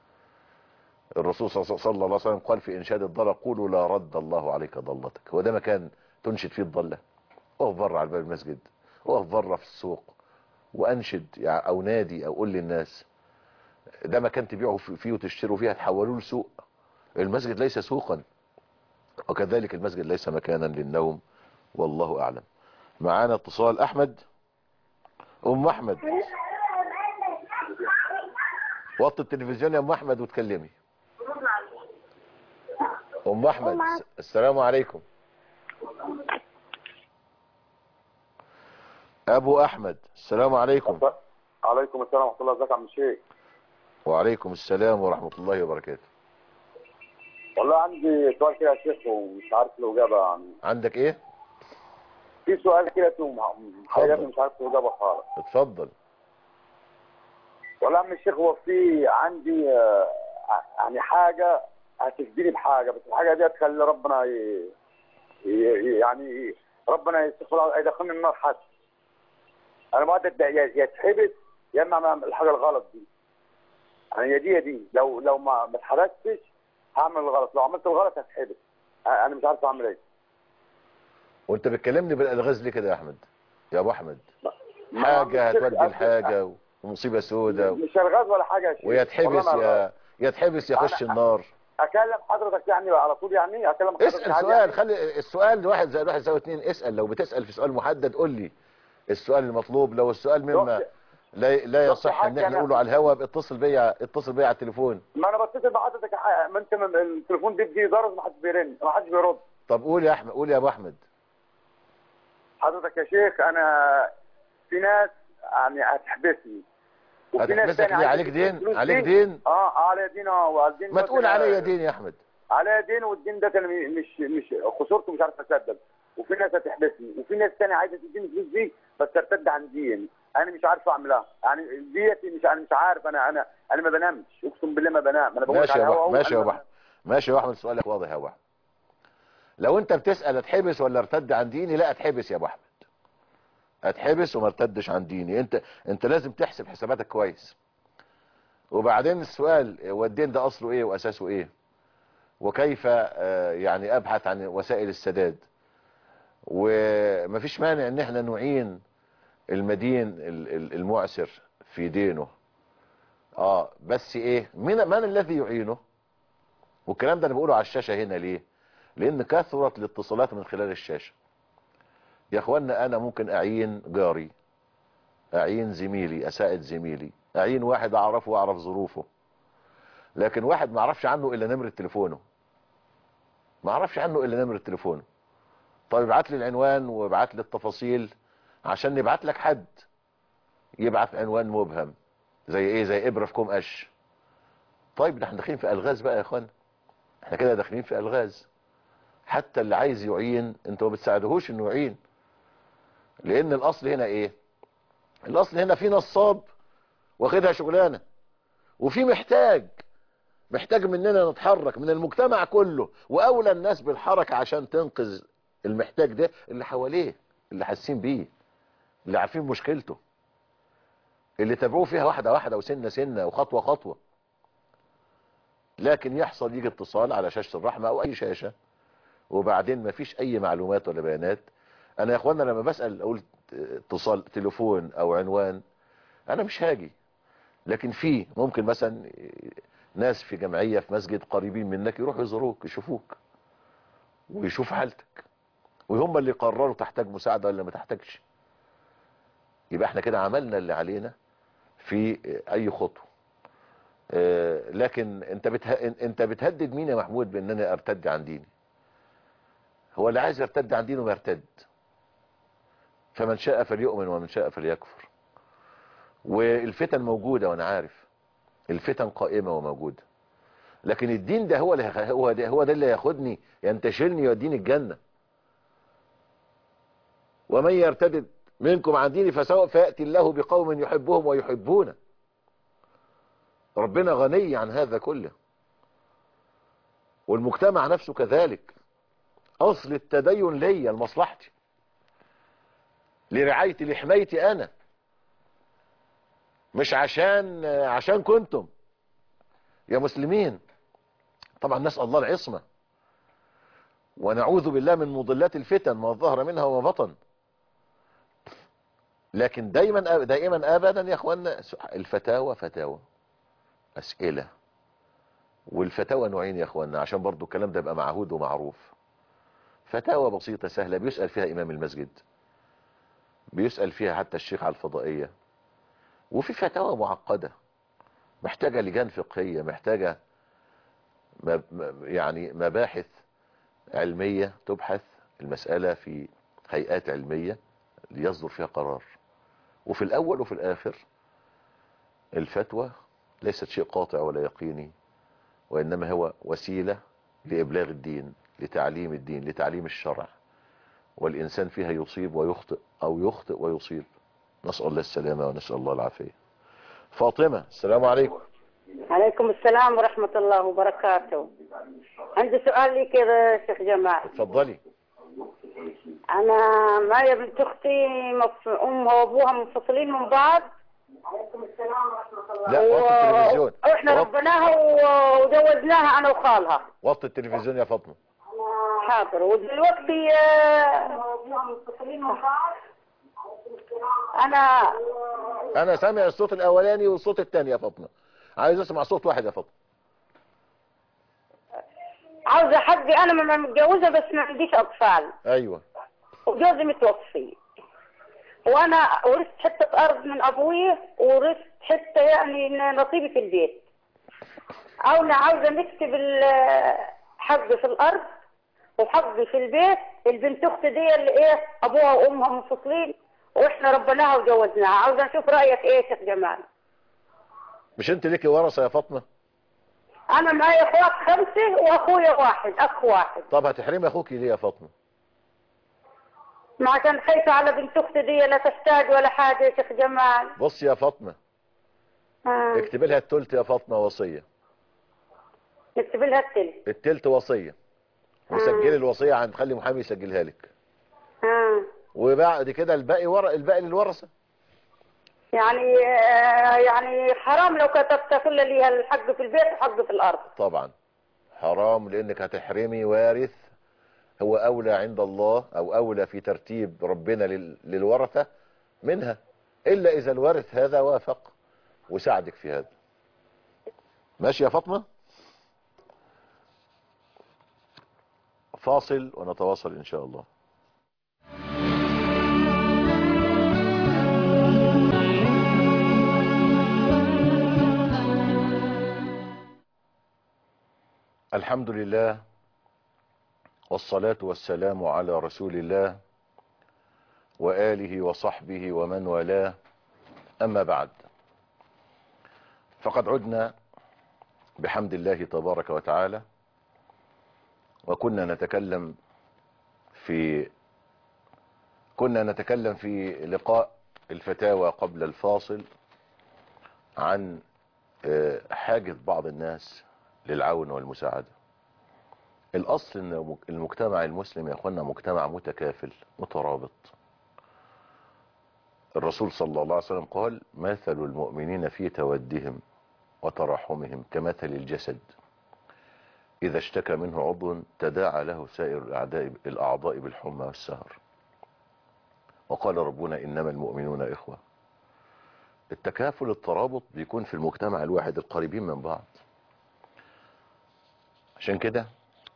الرسول صلى الله عليه وسلم قال في انشاد الضالة قولوا لا رد الله عليك ضلتك هو ده مكان تنشد فيه الضالة اقف بره على باب المسجد اقف بره في السوق وانشد يعني او نادي او قول للناس ده مكان تبيعوا فيه وتشتروا فيه هتحولوه لسوق المسجد ليس سوقا وكذلك المسجد ليس مكانا للنوم والله اعلم معانا اتصال احمد ام احمد وطي التلفزيون يا ام احمد وتكلمي ام احمد السلام عليكم ابو احمد السلام عليكم عليكم السلام ورحمه الله ازيك يا عم الشيخ وعليكم السلام ورحمة الله وبركاته والله عندي سؤال كده يا شيخ ومش عارف الاجابه يعني عندك ايه في سؤال كده اسمه محيرني مش عارف الاجابه خالص اتفضل والله يا عم الشيخ هو في عندي آه، يعني حاجه هتفديني بحاجه بس الحاجه دي هتخلي ربنا ي... ي... يعني ربنا يستغفر يدخلني النار حد انا مؤدد يا يتحبس يا اما أعمل الحاجه الغلط دي يعني يا دي يا دي لو لو ما ما اتحبستش هعمل الغلط لو عملت الغلط هتحبس انا مش عارف اعمل ايه وانت بتكلمني بالالغاز ليه كده يا احمد يا ابو احمد ما حاجة عملتش هتودي كده. الحاجة ومصيبة سودة مش الغاز ولا حاجه يا شيخ ويا تحبس والله ما يا يا تحبس يا خش أنا- النار اكلم حضرتك يعني على طول يعني اكلم حضرتك اسأل عادي سؤال يعني. خلي السؤال واحد زائد واحد يساوي اتنين اسأل لو بتسأل في سؤال محدد قول لي السؤال المطلوب لو السؤال مما لا لا دكتور يصح ان حاج احنا أنا- نقوله على الهواء اتصل بيا اتصل بيا على التليفون ما انا بتصل بحضرتك ح- ما انت من التليفون دي بيجي ضرب ما حدش بيرن ما حدش بيرد طب قول يا احمد قول يا ابو احمد حضرتك يا شيخ انا في ناس يعني هتحبسني وفي ناس هتحبسك تاني ليه عايزة عليك تديني دين الفلوس عليك دي. دين اه على دين اه وعلى الدين ما ده تقول أنا- عليا دين يا احمد عليا دين والدين ده انا مش مش خسرته مش عارف اسدد وفي ناس هتحبسني وفي ناس تاني عايزه تديني الفلوس دي بس ارتد عن دين انا مش عارف اعملها يعني ديتي مش انا مش عارف انا انا انا ما بنامش اقسم بالله ما بنام انا بقول ماشي على يا الهوا ابو أهو، ماشي يا أنا ابو ما احمد ماشي يا ابو احمد سؤالك واضح يا ابو احمد لو انت بتسال اتحبس ولا ارتد عن ديني لا اتحبس يا ابو احمد اتحبس وما ارتدش عن ديني انت انت لازم تحسب حساباتك كويس وبعدين السؤال هو الدين ده اصله ايه واساسه ايه وكيف آه، يعني ابحث عن وسائل السداد ومفيش مانع ان احنا نعين المدين ال- ال- المعسر في دينه اه بس ايه من من الذي يعينه والكلام ده انا بقوله على الشاشة هنا ليه لان كثرت الاتصالات من خلال الشاشة يا اخوانا انا ممكن اعين جاري اعين زميلي اساعد زميلي اعين واحد اعرفه واعرف ظروفه لكن واحد ما اعرفش عنه الا نمرة تليفونه ما اعرفش عنه الا نمرة تليفونه طيب ابعت لي العنوان وابعت لي التفاصيل عشان نبعت لك حد يبعت عنوان مبهم زي ايه زي ابره في كوم قش طيب ده احنا داخلين في الغاز بقى يا اخوانا احنا كده داخلين في الغاز حتى اللي عايز يعين انت ما بتساعدهوش انه يعين لان الاصل هنا ايه الاصل هنا في نصاب واخدها شغلانه وفي محتاج محتاج مننا نتحرك من المجتمع كله واولى الناس بالحركه عشان تنقذ المحتاج ده اللي حواليه اللي حاسين بيه اللي عارفين مشكلته اللي تابعوه فيها واحده واحده وسنه سنه وخطوه خطوه لكن يحصل يجي اتصال على شاشه الرحمه او اي شاشه وبعدين ما فيش اي معلومات ولا بيانات انا يا اخوانا لما بسال اقول اتصال تليفون او عنوان انا مش هاجي لكن في ممكن مثلا ناس في جمعيه في مسجد قريبين منك يروحوا يزوروك يشوفوك ويشوف حالتك وهم اللي يقرروا تحتاج مساعده ولا ما تحتاجش يبقى احنا كده عملنا اللي علينا في اي خطوه اه لكن انت بته... انت بتهدد مين يا محمود بان انا ارتد عن ديني هو اللي عايز يرتد عن دينه ما يرتد فمن شاء فليؤمن ومن شاء فليكفر والفتن موجوده وانا عارف الفتن قائمه وموجوده لكن الدين ده هو اللي هو ده هو ده اللي ياخدني ينتشلني يوديني الجنه ومن يرتد منكم عن ديني فسوف ياتي الله بقوم يحبهم ويحبونه ربنا غني عن هذا كله والمجتمع نفسه كذلك اصل التدين ليا لمصلحتي لرعايتي لحمايتي انا مش عشان عشان كنتم يا مسلمين طبعا نسال الله العصمه ونعوذ بالله من مضلات الفتن ما ظهر منها وما بطن لكن دايما دائما ابدا يا اخوانا الفتاوى فتاوى اسئله والفتاوى نوعين يا اخوانا عشان برضو الكلام ده يبقى معهود ومعروف فتاوى بسيطه سهله بيسال فيها امام المسجد بيسال فيها حتى الشيخ على الفضائيه وفي فتاوى معقده محتاجه لجان فقهيه محتاجه يعني مباحث علميه تبحث المساله في هيئات علميه ليصدر فيها قرار وفي الاول وفي الاخر الفتوى ليست شيء قاطع ولا يقيني وانما هو وسيلة لابلاغ الدين لتعليم الدين لتعليم الشرع والانسان فيها يصيب ويخطئ او يخطئ ويصيب نسأل الله السلامة ونسأل الله العافية فاطمة السلام عليكم عليكم السلام ورحمة الله وبركاته عندي سؤال لي كذا شيخ جمال اتفضلي انا معي بنت اختي مف... امها وابوها منفصلين من بعض عليكم السلام ورحمه الله لا وطي التلفزيون احنا وط- ربناها و- وجوزناها انا وخالها وطي التلفزيون يا فاطمة حاضر ودلوقتي آه، منفصلين من بعض انا انا سامع الصوت الاولاني والصوت الثاني يا فاطمة عايز اسمع صوت واحد يا فاطمة عاوزه حقي انا ما متجوزه بس ما عنديش اطفال ايوه وجوزي متوفي وانا ورثت حته ارض من ابوي ورثت حته يعني نصيبي في البيت انا عاوزه نكتب ال- حقي في الارض وحقي في البيت البنت اختي دي اللي ايه ابوها وامها منفصلين واحنا ربناها وجوزناها عاوزه نشوف رايك ايه يا شيخ جمال مش انت ليكي ورثة يا فاطمة انا معي اخوات خمسه واخويا واحد اخ واحد طب هتحرمي اخوكي ليه يا فاطمة ما عشان خايفه على بنت اختي دي لا تحتاج ولا حاجه يا شيخ جمال بص يا فاطمة آه. اكتبي لها التلت يا فاطمة وصية نكتب لها التلت التلت وصية وسجلي الوصية عند خلي محامي يسجلها لك آه. وبعد كده الباقي ورق الباقي للورثة يعني آه، يعني حرام لو كتبت كل اللي الحق في البيت وحق في الارض طبعا حرام لانك هتحرمي وارث هو اولى عند الله او اولى في ترتيب ربنا لل- للورثة منها الا اذا الوارث هذا وافق وساعدك في هذا ماشي يا فاطمة فاصل ونتواصل ان شاء الله الحمد لله والصلاة والسلام على رسول الله وآله وصحبه ومن والاه أما بعد فقد عدنا بحمد الله تبارك وتعالى وكنا نتكلم في كنا نتكلم في لقاء الفتاوى قبل الفاصل عن آه، حاجة بعض الناس للعون والمساعدة الأصل أن المجتمع المسلم يا أخوانا مجتمع متكافل مترابط الرسول صلى الله عليه وسلم قال مثل المؤمنين في تودهم وترحمهم كمثل الجسد إذا اشتكى منه عضو تداعى له سائر الأعداء الأعضاء بالحمى والسهر وقال ربنا إنما المؤمنون إخوة التكافل الترابط بيكون في المجتمع الواحد القريبين من بعض عشان كده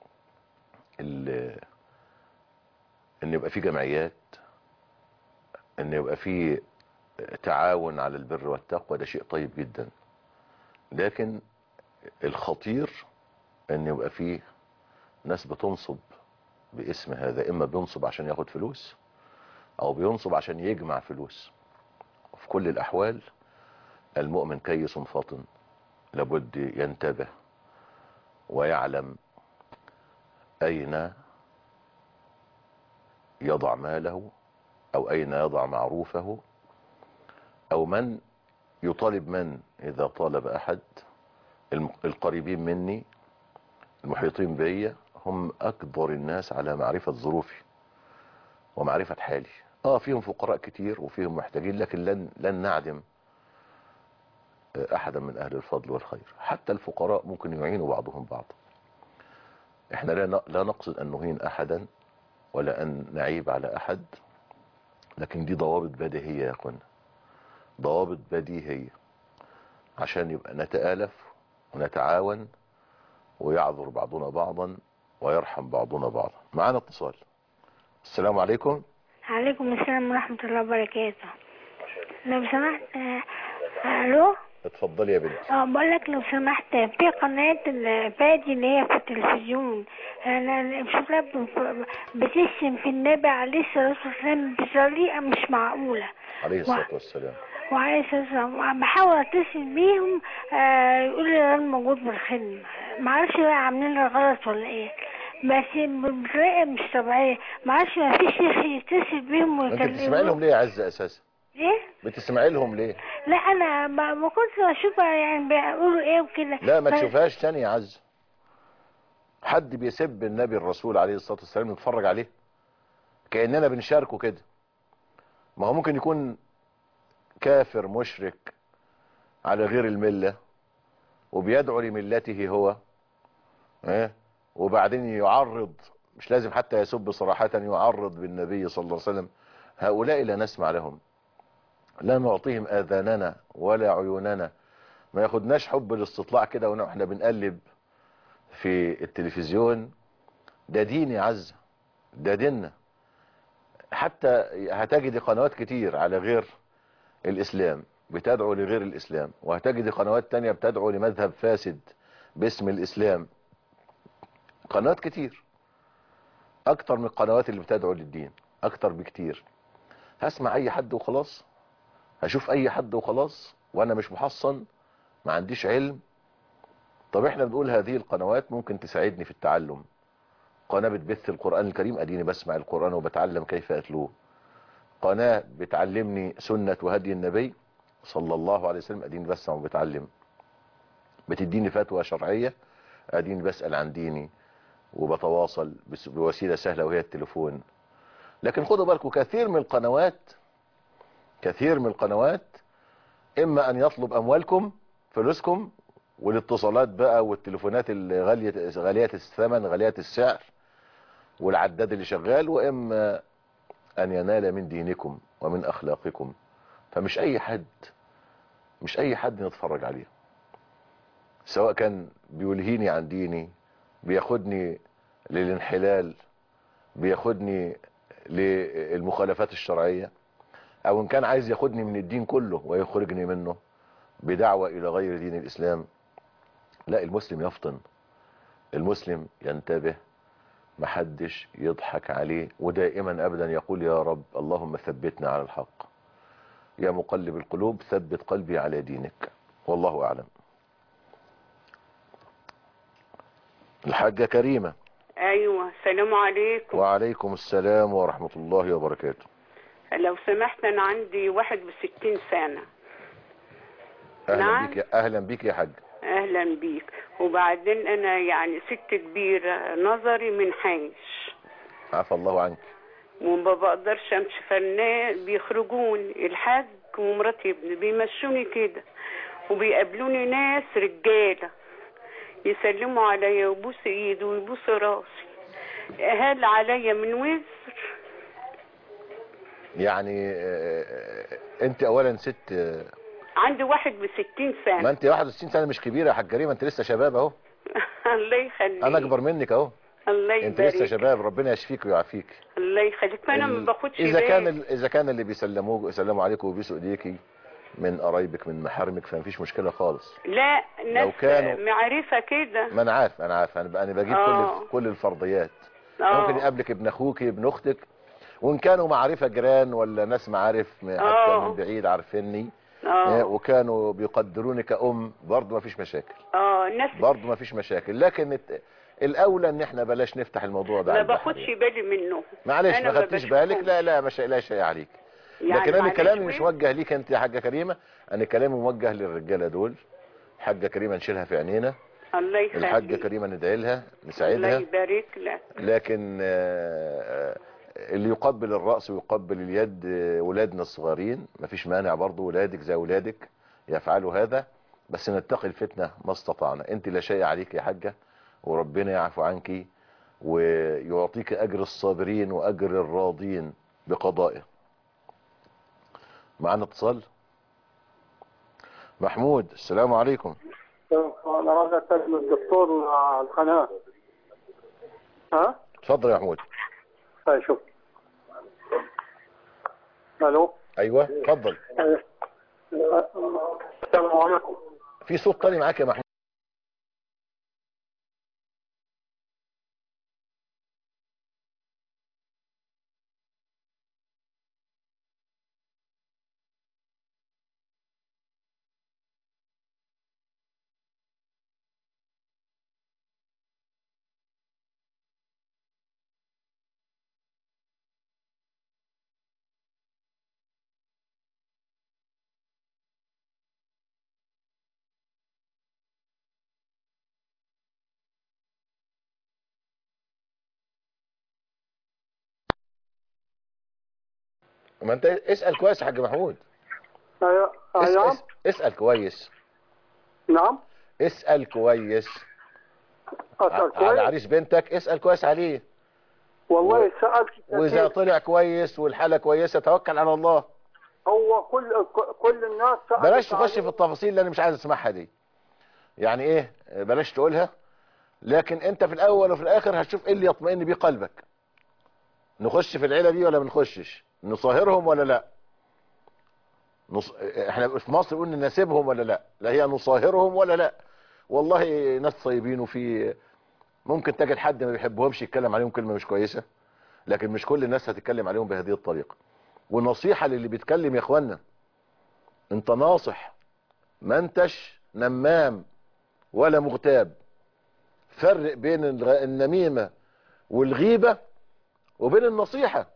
ال- ان يبقى في جمعيات ان يبقى في تعاون على البر والتقوى ده شيء طيب جدا لكن الخطير ان يبقى في ناس بتنصب باسم هذا اما بينصب عشان ياخد فلوس او بينصب عشان يجمع فلوس وفي كل الاحوال المؤمن كيس فاطن لابد ينتبه ويعلم اين يضع ماله او اين يضع معروفه او من يطالب من اذا طالب احد الم- القريبين مني المحيطين بي هم اكبر الناس على معرفة ظروفي ومعرفة حالي اه فيهم فقراء كتير وفيهم محتاجين لكن لن, لن نعدم آه، احدا من اهل الفضل والخير حتى الفقراء ممكن يعينوا بعضهم بعض احنا لا ن- لا نقصد ان نهين احدا ولا ان نعيب على احد لكن دي ضوابط بديهية يا اخوانا ضوابط بديهية عشان يبقى نتآلف ونتعاون ويعذر بعضنا بعضا ويرحم بعضنا بعضا معانا اتصال السلام عليكم عليكم السلام ورحمة الله وبركاته لو سمحت آه، الو اتفضلي يا بنت اه بقول لك لو سمحت في قناة الفادي اللي هي في التلفزيون انا بشوف لها ب- بتشتم في النبي عليه الصلاة والسلام بطريقة مش معقولة عليه الصلاة والسلام وعليه الصلاة والسلام بحاول اتصل بيهم آه يقولوا لي انا موجود بالخدمة معرفش بقى عاملين لي غلط ولا ايه بس بطريقة مش طبيعية معرفش ما فيش شيخ يتصل بيهم انت بتسمعي لهم ليه يا عزة اساسا ايه بتسمعي لهم ليه لا انا ما, ما كنت بشوف يعني بيقولوا ايه وكده لا ما بس- تشوفهاش تاني يا عزة حد بيسب النبي الرسول عليه الصلاة والسلام نتفرج عليه كأننا بنشاركه كده ما هو ممكن يكون كافر مشرك على غير الملة وبيدعو لملته هو ايه وبعدين يعرض مش لازم حتى يسب صراحة يعرض بالنبي صلى الله عليه وسلم هؤلاء لا نسمع لهم لا نعطيهم آذاننا ولا عيوننا ما ياخدناش حب الاستطلاع كده واحنا بنقلب في التلفزيون ده دين يا عز ده ديننا حتى هتجد قنوات كتير على غير الإسلام بتدعو لغير الإسلام وهتجد قنوات تانية بتدعو لمذهب فاسد باسم الإسلام قنوات كتير أكتر من القنوات اللي بتدعو للدين أكتر بكتير هسمع أي حد وخلاص هشوف أي حد وخلاص وأنا مش محصن ما عنديش علم طب احنا بنقول هذه القنوات ممكن تساعدني في التعلم قناة بتبث القرآن الكريم اديني بسمع القرآن وبتعلم كيف اتلوه قناة بتعلمني سنة وهدي النبي صلى الله عليه وسلم اديني بسمع وبتعلم بتديني فتوى شرعية اديني بسأل عن ديني وبتواصل بس- بوسيلة سهلة وهي التليفون لكن خدوا بالكم كثير من القنوات كثير من القنوات اما ان يطلب اموالكم فلوسكم والاتصالات بقى والتليفونات الغالية غالية الثمن غالية السعر والعداد اللي شغال واما ان ينال من دينكم ومن اخلاقكم فمش اي حد مش اي حد نتفرج عليه سواء كان بيلهيني عن ديني بياخدني للانحلال بياخدني للمخالفات الشرعية او ان كان عايز ياخدني من الدين كله ويخرجني منه بدعوة الى غير دين الاسلام لا المسلم يفطن المسلم ينتبه محدش يضحك عليه ودائما ابدا يقول يا رب اللهم ثبتنا على الحق يا مقلب القلوب ثبت قلبي على دينك والله اعلم الحاجة كريمة ايوه السلام عليكم وعليكم السلام ورحمة الله وبركاته لو سمحت انا عندي واحد وستين سنة اهلا نعم. بيك يا اهلا بيك يا حاج اهلا بيك وبعدين انا يعني ست كبيرة نظري منحاش عفى الله عنك وما بقدرش امشي فالناس بيخرجوني الحاج ومراتي ابني بيمشوني كده وبيقابلوني ناس رجالة يسلموا عليا ويبوسوا ايدي ويبوسوا راسي هل عليا من وزر يعني آه، آه، انت اولا ست آه، عندي واحد وستين ما سنة انت 61 سنه مش كبيره يا حاج كريم انت لسه شباب اهو الله يخليك انا اكبر منك اهو الله انت لسه يبارك شباب ربنا يشفيك ويعافيك الله يخليك فانا ما ال- باخدش اذا كان بالي ال- اذا كان اللي بيسلموك يسلموا عليك وبيسوا ايديكي من قرايبك من محارمك فمفيش مشكله خالص لا ناس كانوا- معرفة كده ما انا عارف انا عارف انا انا بجيب آه. كل كل الفرضيات آه. ممكن يقابلك ابن اخوك ابن اختك وان كانوا معرفه جيران ولا ناس معارف م- حتى آه. من بعيد عارفيني اه آه، وكانوا بيقدروني كأم برضه ما فيش مشاكل اه الناس برضه ما فيش مشاكل لكن الت- الاولى ان احنا بلاش نفتح الموضوع ده ما على البحر باخدش بالي منه معلش أنا ما ما خدتش بشوفهمش. بالك لا لا مش لا شيء عليك يعني لكن انا معلش كلامي مش وين؟ موجه ليك انت يا حاجه كريمه انا كلامي موجه للرجاله دول حاجه كريمه نشيلها في عينينا الله يخليك الحاجه كريمه ندعي لها الله نساعدها يبارك لك لكن آه، آه، اللي يقبل الرأس ويقبل اليد آه، ولادنا الصغيرين مفيش مانع برضه ولادك زي ولادك يفعلوا هذا بس نتقي الفتنة ما استطعنا انت لا شيء عليك يا حاجة وربنا يعفو عنك ويعطيك أجر الصابرين وأجر الراضين بقضائه معنا اتصال محمود السلام عليكم انا راجع استاذن الدكتور مع القناه ها اتفضل يا محمود طيب شوف الو ايوه اتفضل آه، آه، السلام عليكم في صوت تاني معاك يا محمود ما انت اسأل كويس يا حاج محمود ايوه اس- ايوه اس- اسأل كويس نعم اسأل كويس اسال على كويس عريس بنتك اسأل كويس عليه والله سالت واذا كتير. طلع كويس والحالة كويسة توكل على الله هو كل كل الناس سالت بلاش تخش عليه. في التفاصيل اللي انا مش عايز اسمعها دي يعني ايه بلاش تقولها لكن انت في الاول وفي الاخر هتشوف ايه اللي يطمئن بيه قلبك نخش في العيلة دي ولا ما نخشش نصاهرهم ولا لا نص... احنا في مصر قلنا نسيبهم ولا لا لا هي نصاهرهم ولا لا والله ناس طيبين وفي ممكن تجد حد ما بيحبهمش يتكلم عليهم كلمة مش كويسة لكن مش كل الناس هتتكلم عليهم بهذه الطريقة والنصيحة للي بيتكلم يا اخوانا انت ناصح ما انتش نمام ولا مغتاب فرق بين الغ- النميمة والغيبة وبين النصيحة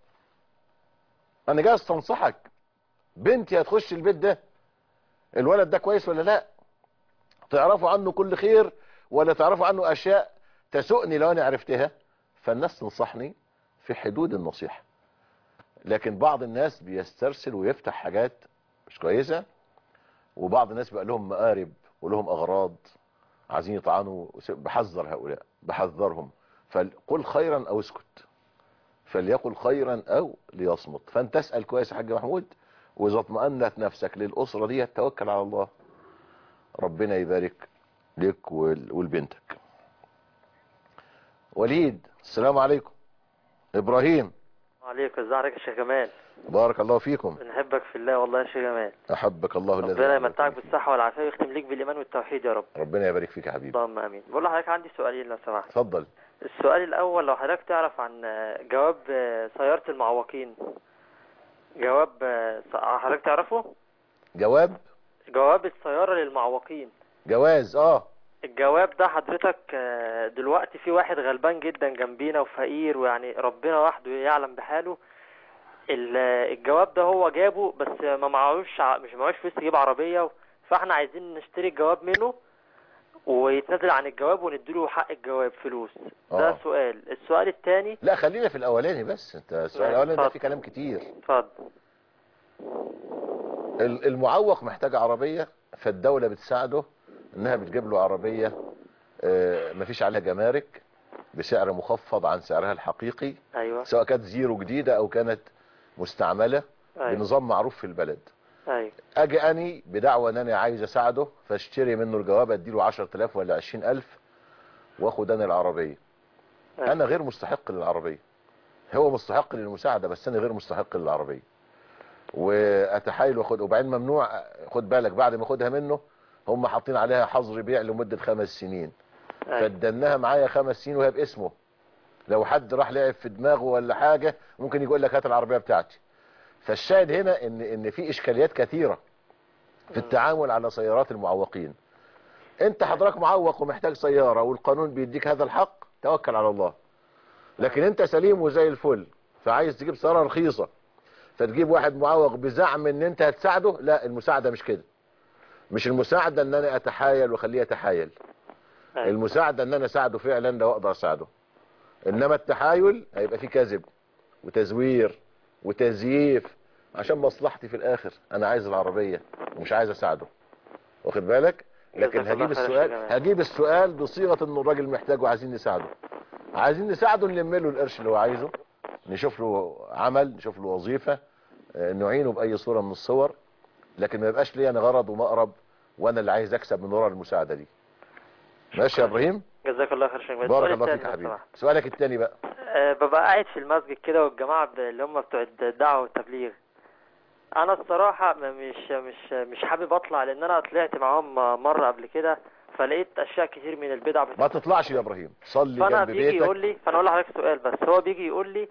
انا جاي استنصحك بنتي هتخش البيت ده الولد ده كويس ولا لا تعرفوا عنه كل خير ولا تعرفوا عنه اشياء تسؤني لو انا عرفتها فالناس تنصحني في حدود النصيحة لكن بعض الناس بيسترسل ويفتح حاجات مش كويسة وبعض الناس بقى لهم مقارب ولهم اغراض عايزين يطعنوا بحذر هؤلاء بحذرهم فقل خيرا او اسكت فليقل خيرا او ليصمت فانت اسال كويس يا حاج محمود واذا اطمأنت نفسك للاسره دي توكل على الله ربنا يبارك لك ول- ولبنتك وليد السلام عليكم ابراهيم عليكم ازي عليك يا شيخ جمال بارك الله فيكم بنحبك في الله والله يا شيخ جمال احبك الله الذي ربنا أحببك. يمتعك بالصحة والعافية ويختم ليك بالإيمان والتوحيد يا رب ربنا يبارك فيك يا حبيبي اللهم آمين بقول لحضرتك عندي سؤالين لو سمحت اتفضل السؤال الأول لو حضرتك تعرف عن آه، جواب آه، سيارة المعوقين جواب آه، س- حضرتك تعرفه جواب جواب السيارة للمعوقين جواز اه الجواب ده حضرتك آه، دلوقتي في واحد غلبان جدا جنبينا وفقير ويعني ربنا وحده يعلم بحاله ال- الجواب ده هو جابه بس ما معهوش ع- مش معهوش فلوس يجيب عربية فاحنا عايزين نشتري الجواب منه ويتنازل عن الجواب ونديله حق الجواب فلوس ده آه. سؤال السؤال الثاني لا خلينا في الاولاني بس انت السؤال ماشي، الاولاني ده اتفضل. فيه كلام كتير اتفضل ال- المعوق محتاج عربية فالدولة بتساعده انها بتجيب له عربية آه، مفيش عليها جمارك بسعر مخفض عن سعرها الحقيقي ايوه سواء كانت زيرو جديدة او كانت مستعملة أيوة. بنظام معروف في البلد ايوه اجي اني بدعوى ان انا عايز اساعده فاشتري منه الجواب اديله 10000 ولا 20000 واخد انا العربية أيوة. انا غير مستحق للعربية هو مستحق للمساعدة بس انا غير مستحق للعربية واتحايل واخد وبعدين ممنوع خد بالك بعد ما اخدها منه هم حاطين عليها حظر بيع لمدة خمس سنين أيوة. فادناها معايا خمس سنين وهي باسمه لو حد راح لعب في دماغه ولا حاجة ممكن يقول لك هات العربية بتاعتي فالشاهد هنا ان ان في اشكاليات كثيرة في التعامل على سيارات المعوقين انت حضرتك معوق ومحتاج سيارة والقانون بيديك هذا الحق توكل على الله لكن انت سليم وزي الفل فعايز تجيب سيارة رخيصة فتجيب واحد معوق بزعم ان انت هتساعده لا المساعدة مش كده مش المساعدة ان انا اتحايل واخليه يتحايل أيوة. المساعدة ان انا اساعده فعلا لو اقدر اساعده انما التحايل هيبقى فيه كذب وتزوير وتزييف عشان مصلحتي في الاخر انا عايز العربية ومش عايز اساعده واخد بالك لكن جزاك الله هجيب خير يا السؤال شيخ جمال. هجيب السؤال بصيغة ان الراجل محتاج وعايزين نساعده عايزين نساعده نلم له القرش اللي هو عايزه نشوف له عمل نشوف له وظيفة آه، نعينه بأي صورة من الصور لكن ما يبقاش لي انا غرض ومقرب وانا اللي عايز اكسب من ورا المساعدة دي ماشي يا ابراهيم جزاك الله خير شيخ جمال. بارك السؤال الله فيك التاني يا لو حبيبي سمحت. سؤالك التاني بقى أه ببقى قاعد في المسجد كده والجماعة ب- اللي هم بتوع الدعوة والتبليغ انا الصراحة م- مش مش مش حابب اطلع لان انا طلعت معاهم مرة قبل كده فلقيت اشياء كتير من البدع ما تطلعش يا ابراهيم صلي فانا جنب بيجي يقول بيتك لي فانا اقول لحضرتك سؤال بس هو بيجي يقول لي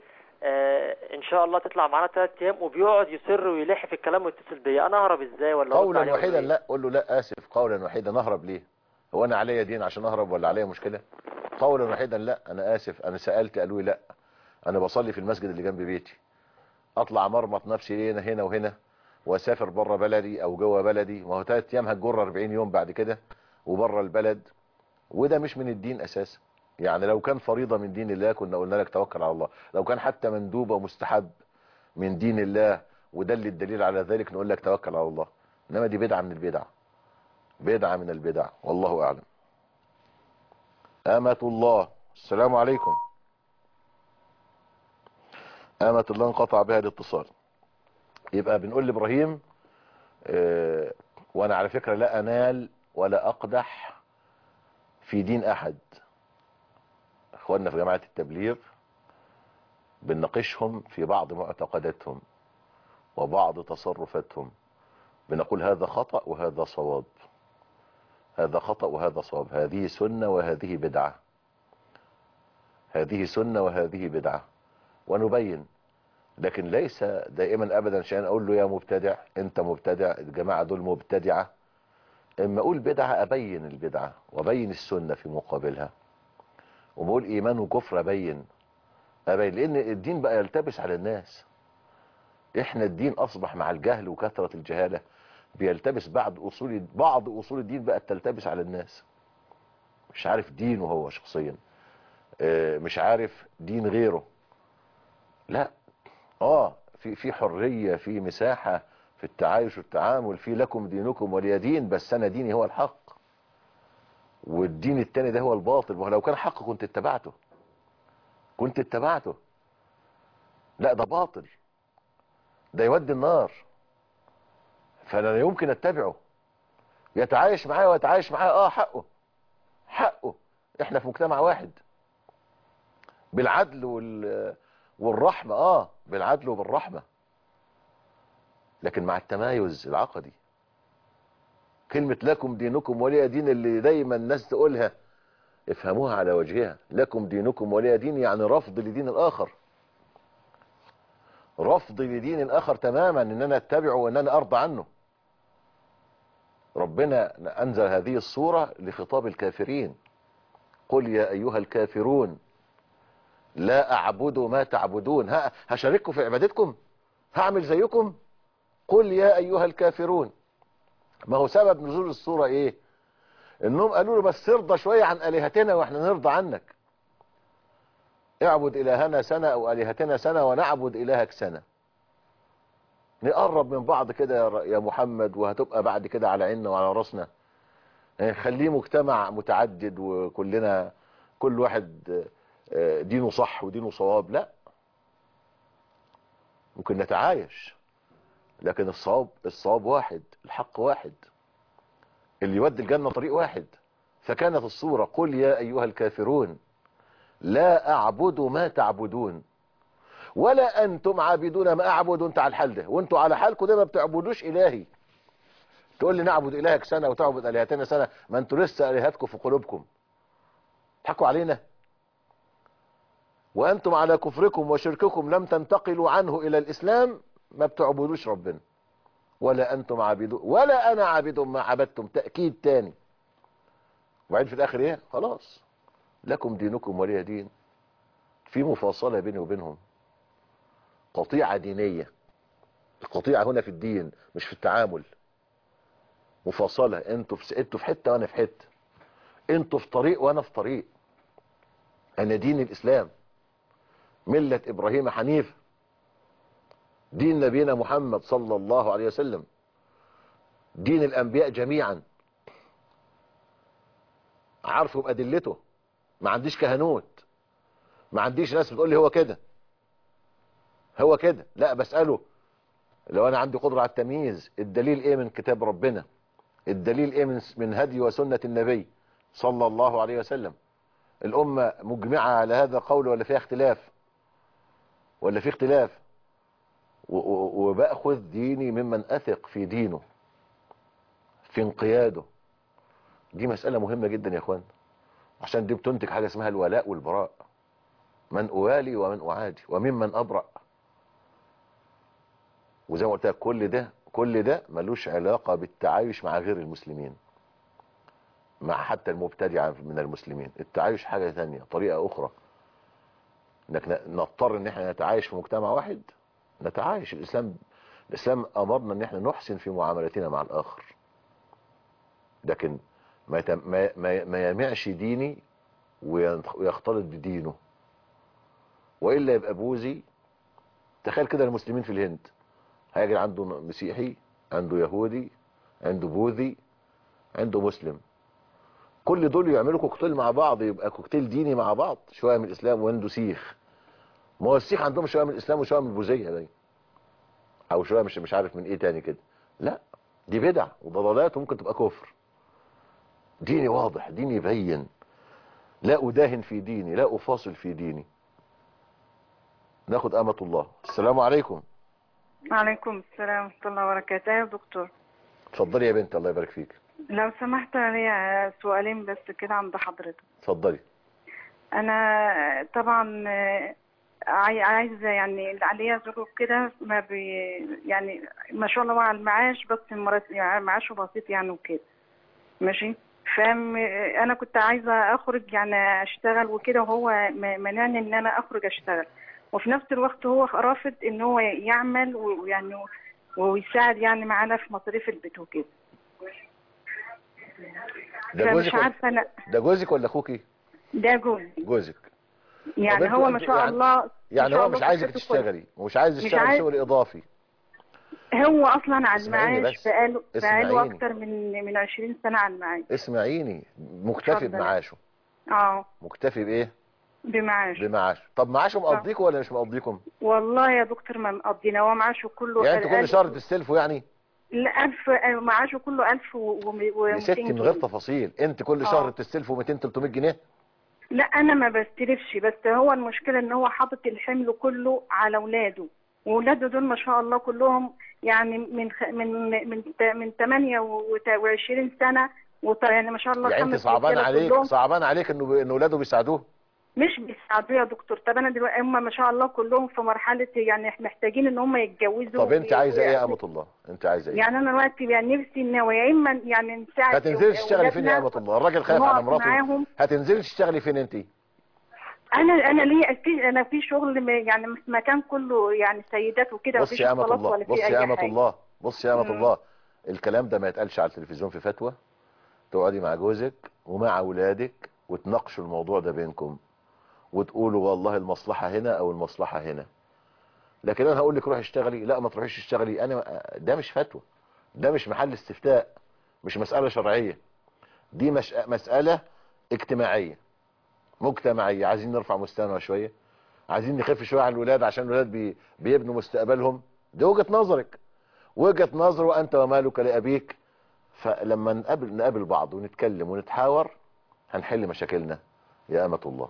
آه ان شاء الله تطلع معانا ثلاث ايام وبيقعد يصر ويلح في الكلام ويتصل بيا انا اهرب ازاي ولا أرد قولا عليه ولا واحدا إيه؟ لا قول له لا اسف قولا واحدا نهرب ليه هو انا عليا دين عشان اهرب ولا عليا مشكلة قولا واحدا لا انا اسف انا سألت قالوا لي لا انا بصلي في المسجد اللي جنب بيتي اطلع مرمط نفسي ليه هنا هنا وهنا واسافر بره بلدي او جوه بلدي ما هو ثلاث ايام هتجر 40 يوم بعد كده وبره البلد وده مش من الدين اساسا يعني لو كان فريضة من دين الله كنا قلنا لك توكل على الله لو كان حتى مندوب ومستحب من دين الله ودل الدليل على ذلك نقول لك توكل على الله انما دي بدعة من البدع بدعة من البدع والله اعلم امة الله السلام عليكم امة الله انقطع بها الاتصال يبقى بنقول لابراهيم اه وانا على فكرة لا انال ولا اقدح في دين احد اخواننا في جماعة التبليغ بنناقشهم في بعض معتقداتهم وبعض تصرفاتهم بنقول هذا خطأ وهذا صواب هذا خطأ وهذا صواب هذه سنة وهذه بدعة هذه سنة وهذه بدعة ونبين لكن ليس دائما ابدا عشان اقول له يا مبتدع انت مبتدع الجماعة دول مبتدعة اما اقول بدعة ابين البدعة وابين السنة في مقابلها وبقول ايمان وكفر ابين ابين لان الدين بقى يلتبس على الناس احنا الدين اصبح مع الجهل وكثرة الجهالة بيلتبس بعض اصول بعض اصول الدين بقت تلتبس على الناس مش عارف دينه هو شخصيا اه، مش عارف دين غيره لا اه في في حرية في مساحة في التعايش والتعامل في لكم دينكم ولي دين بس انا ديني هو الحق والدين التاني ده هو الباطل ولو كان حق كنت اتبعته كنت اتبعته لا ده باطل ده يودي النار فانا لا يمكن اتبعه يتعايش معايا ويتعايش معايا اه حقه حقه احنا في مجتمع واحد بالعدل وال والرحمة اه بالعدل وبالرحمة لكن مع التمايز العقدي كلمة لكم دينكم ولي دين اللي دايما الناس تقولها افهموها على وجهها لكم دينكم ولي دين يعني رفض لدين الاخر رفض لدين الاخر تماما ان انا اتبعه وان انا ارضى عنه ربنا انزل هذه الصورة لخطاب الكافرين قل يا ايها الكافرون لا اعبد ما تعبدون ها هشارككم في عبادتكم هعمل زيكم قل يا ايها الكافرون ما هو سبب نزول الصورة ايه انهم قالوا له بس ارضى شوية عن الهتنا واحنا نرضى عنك اعبد الهنا سنة او الهتنا سنة ونعبد الهك سنة نقرب من بعض كده يا ر- يا محمد وهتبقى بعد كده على عيننا وعلى راسنا آه، خليه مجتمع متعدد وكلنا كل واحد آه، دينه صح ودينه صواب لا ممكن نتعايش لكن الصواب الصواب واحد الحق واحد اللي يودي الجنة طريق واحد فكانت الصورة قل يا أيها الكافرون لا أعبد ما تعبدون ولا أنتم عابدون ما أعبد أنت على الحال ده وأنتوا على حالكم ده ما بتعبدوش إلهي تقول لي نعبد إلهك سنة وتعبد آلهتنا سنة ما أنتوا لسه آلهتكم في قلوبكم تحكوا علينا وأنتم على كفركم وشرككم لم تنتقلوا عنه إلى الإسلام ما بتعبدوش ربنا ولا أنتم عابدون ولا أنا عابد ما عبدتم تأكيد تاني وبعدين في الآخر إيه خلاص لكم دينكم ولي دين في مفاصلة بيني وبينهم قطيعة دينية القطيعة هنا في الدين مش في التعامل مفاصلة انتوا في انتوا في حتة وانا في حتة انتوا في طريق وانا في طريق انا دين الاسلام ملة ابراهيم حنيف دين نبينا محمد صلى الله عليه وسلم دين الانبياء جميعا عارفه بادلته ما عنديش كهنوت ما عنديش ناس بتقول لي هو كده هو كده لا بسأله لو انا عندي قدرة على التمييز الدليل ايه من كتاب ربنا الدليل ايه من من هدي وسنة النبي صلى الله عليه وسلم الامة مجمعة على هذا القول ولا فيها اختلاف ولا في اختلاف و- و- وبأخذ ديني ممن أثق في دينه في انقياده دي مسألة مهمة جدا يا اخوان عشان دي بتنتج حاجة اسمها الولاء والبراء من أوالي ومن أعادي وممن أبرأ وزي ما قلت لك كل ده كل ده ملوش علاقة بالتعايش مع غير المسلمين مع حتى المبتدعة من المسلمين التعايش حاجة ثانية طريقة أخرى انك ن- نضطر ان احنا نتعايش في مجتمع واحد نتعايش الاسلام الاسلام امرنا ان احنا نحسن في معاملتنا مع الاخر لكن ما يتم- ما ما, ما يمعش ديني وينخ- ويختلط بدينه والا يبقى بوذي تخيل كده المسلمين في الهند هيجي عنده مسيحي عنده يهودي عنده بوذي عنده مسلم كل دول يعملوا كوكتيل مع بعض يبقى كوكتيل ديني مع بعض شويه من الاسلام وعنده سيخ ما هو السيخ عندهم شويه من الاسلام وشويه من البوذيه باين او شويه مش مش عارف من ايه تاني كده لا دي بدع وضلالات وممكن تبقى كفر ديني واضح ديني يبين لا اداهن في ديني لا افاصل في ديني ناخد امة الله السلام عليكم وعليكم السلام ورحمة الله وبركاته يا دكتور اتفضلي يا بنت الله يبارك فيك لو سمحت لي سؤالين بس كده عند حضرتك اتفضلي أنا طبعا عاي- عايزة يعني اللي عليا ظروف كده ما بي يعني ما شاء الله مع المعاش بس المرت- يعني معاشه بسيط يعني وكده ماشي فم انا كنت عايزه اخرج يعني اشتغل وكده وهو م- منعني ان انا اخرج اشتغل وفي نفس الوقت هو رافض ان هو يعمل ويعني ويساعد يعني معانا في مصاريف البيت وكده ده فمش جوزك ولا- عارفه انا ده جوزك ولا اخوكي ده جوزي جوزك طب يعني انتوا- هو ما انتوا شاء يعني- الله ما يعني شاء هو الله مش عايزك صحته تشتغلي ومش عايز مش يشتغل عايز- شغل اضافي هو اصلا على اسمعيني المعاش بس. بقاله بقاله اسمعيني. اكتر من من 20 سنه على المعاش اسمعيني مكتفي اتفضل. بمعاشه اه مكتفي بايه بمعاش بمعاشه طب معاشه مقضيكم ولا مش مقضيكم والله يا دكتور ما مقضينا هو معاشه كله يعني انتوا كل ألف- شهر تستلفوا يعني لا ألف معاشه كله ألف و يا ستي من غير تفاصيل انت كل آه. شهر تستلفوا 200 300 جنيه لا أنا ما بستلفش بس هو المشكلة إن هو حاطط الحمل كله على أولاده وأولاده دول ما شاء الله كلهم يعني من خ... من من من 28 سنة وط... يعني ما شاء الله يعني انت خمس صعبان رجالة عليك كلهم صعبان عليك انه ان اولاده بيساعدوه مش بيساعدوه يا دكتور طب أنا دلوقتي هم ما شاء الله كلهم في مرحلة يعني محتاجين إن هم يتجوزوا طب انت وي- عايزه ايه يا ويعملوا- امه الله انت عايزه ايه يعني انا دلوقتي يعني نفسي ان هو يا اما يعني نساعد هتنزلي تشتغلي فين يا أولادنا امه الله الراجل خايف على ونقف مراته معاهم. هتنزلي تشتغلي فين انت انا انا ليا في انا في شغل م- يعني في مكان كله يعني سيدات وكده بص مفيش يا أمة اختلاط الله ولا بص في اي يا أمة حاجه الله بص يا أمة مم. الله الكلام ده ما يتقالش على التلفزيون في فتوى تقعدي مع جوزك ومع أولادك وتناقشوا الموضوع ده بينكم وتقولوا والله المصلحة هنا أو المصلحة هنا لكن أنا هقول لك روحي اشتغلي لا ما تروحيش اشتغلي أنا ده مش فتوى ده مش محل استفتاء مش مسألة شرعية دي مش مسألة اجتماعية مجتمعية عايزين نرفع مستوانا شوية عايزين نخف شوية على الولاد عشان الولاد بي بيبنوا مستقبلهم دي وجهة نظرك وجهة نظر وأنت ومالك لأبيك فلما نقابل نقابل بعض ونتكلم ونتحاور هنحل مشاكلنا يا أمة الله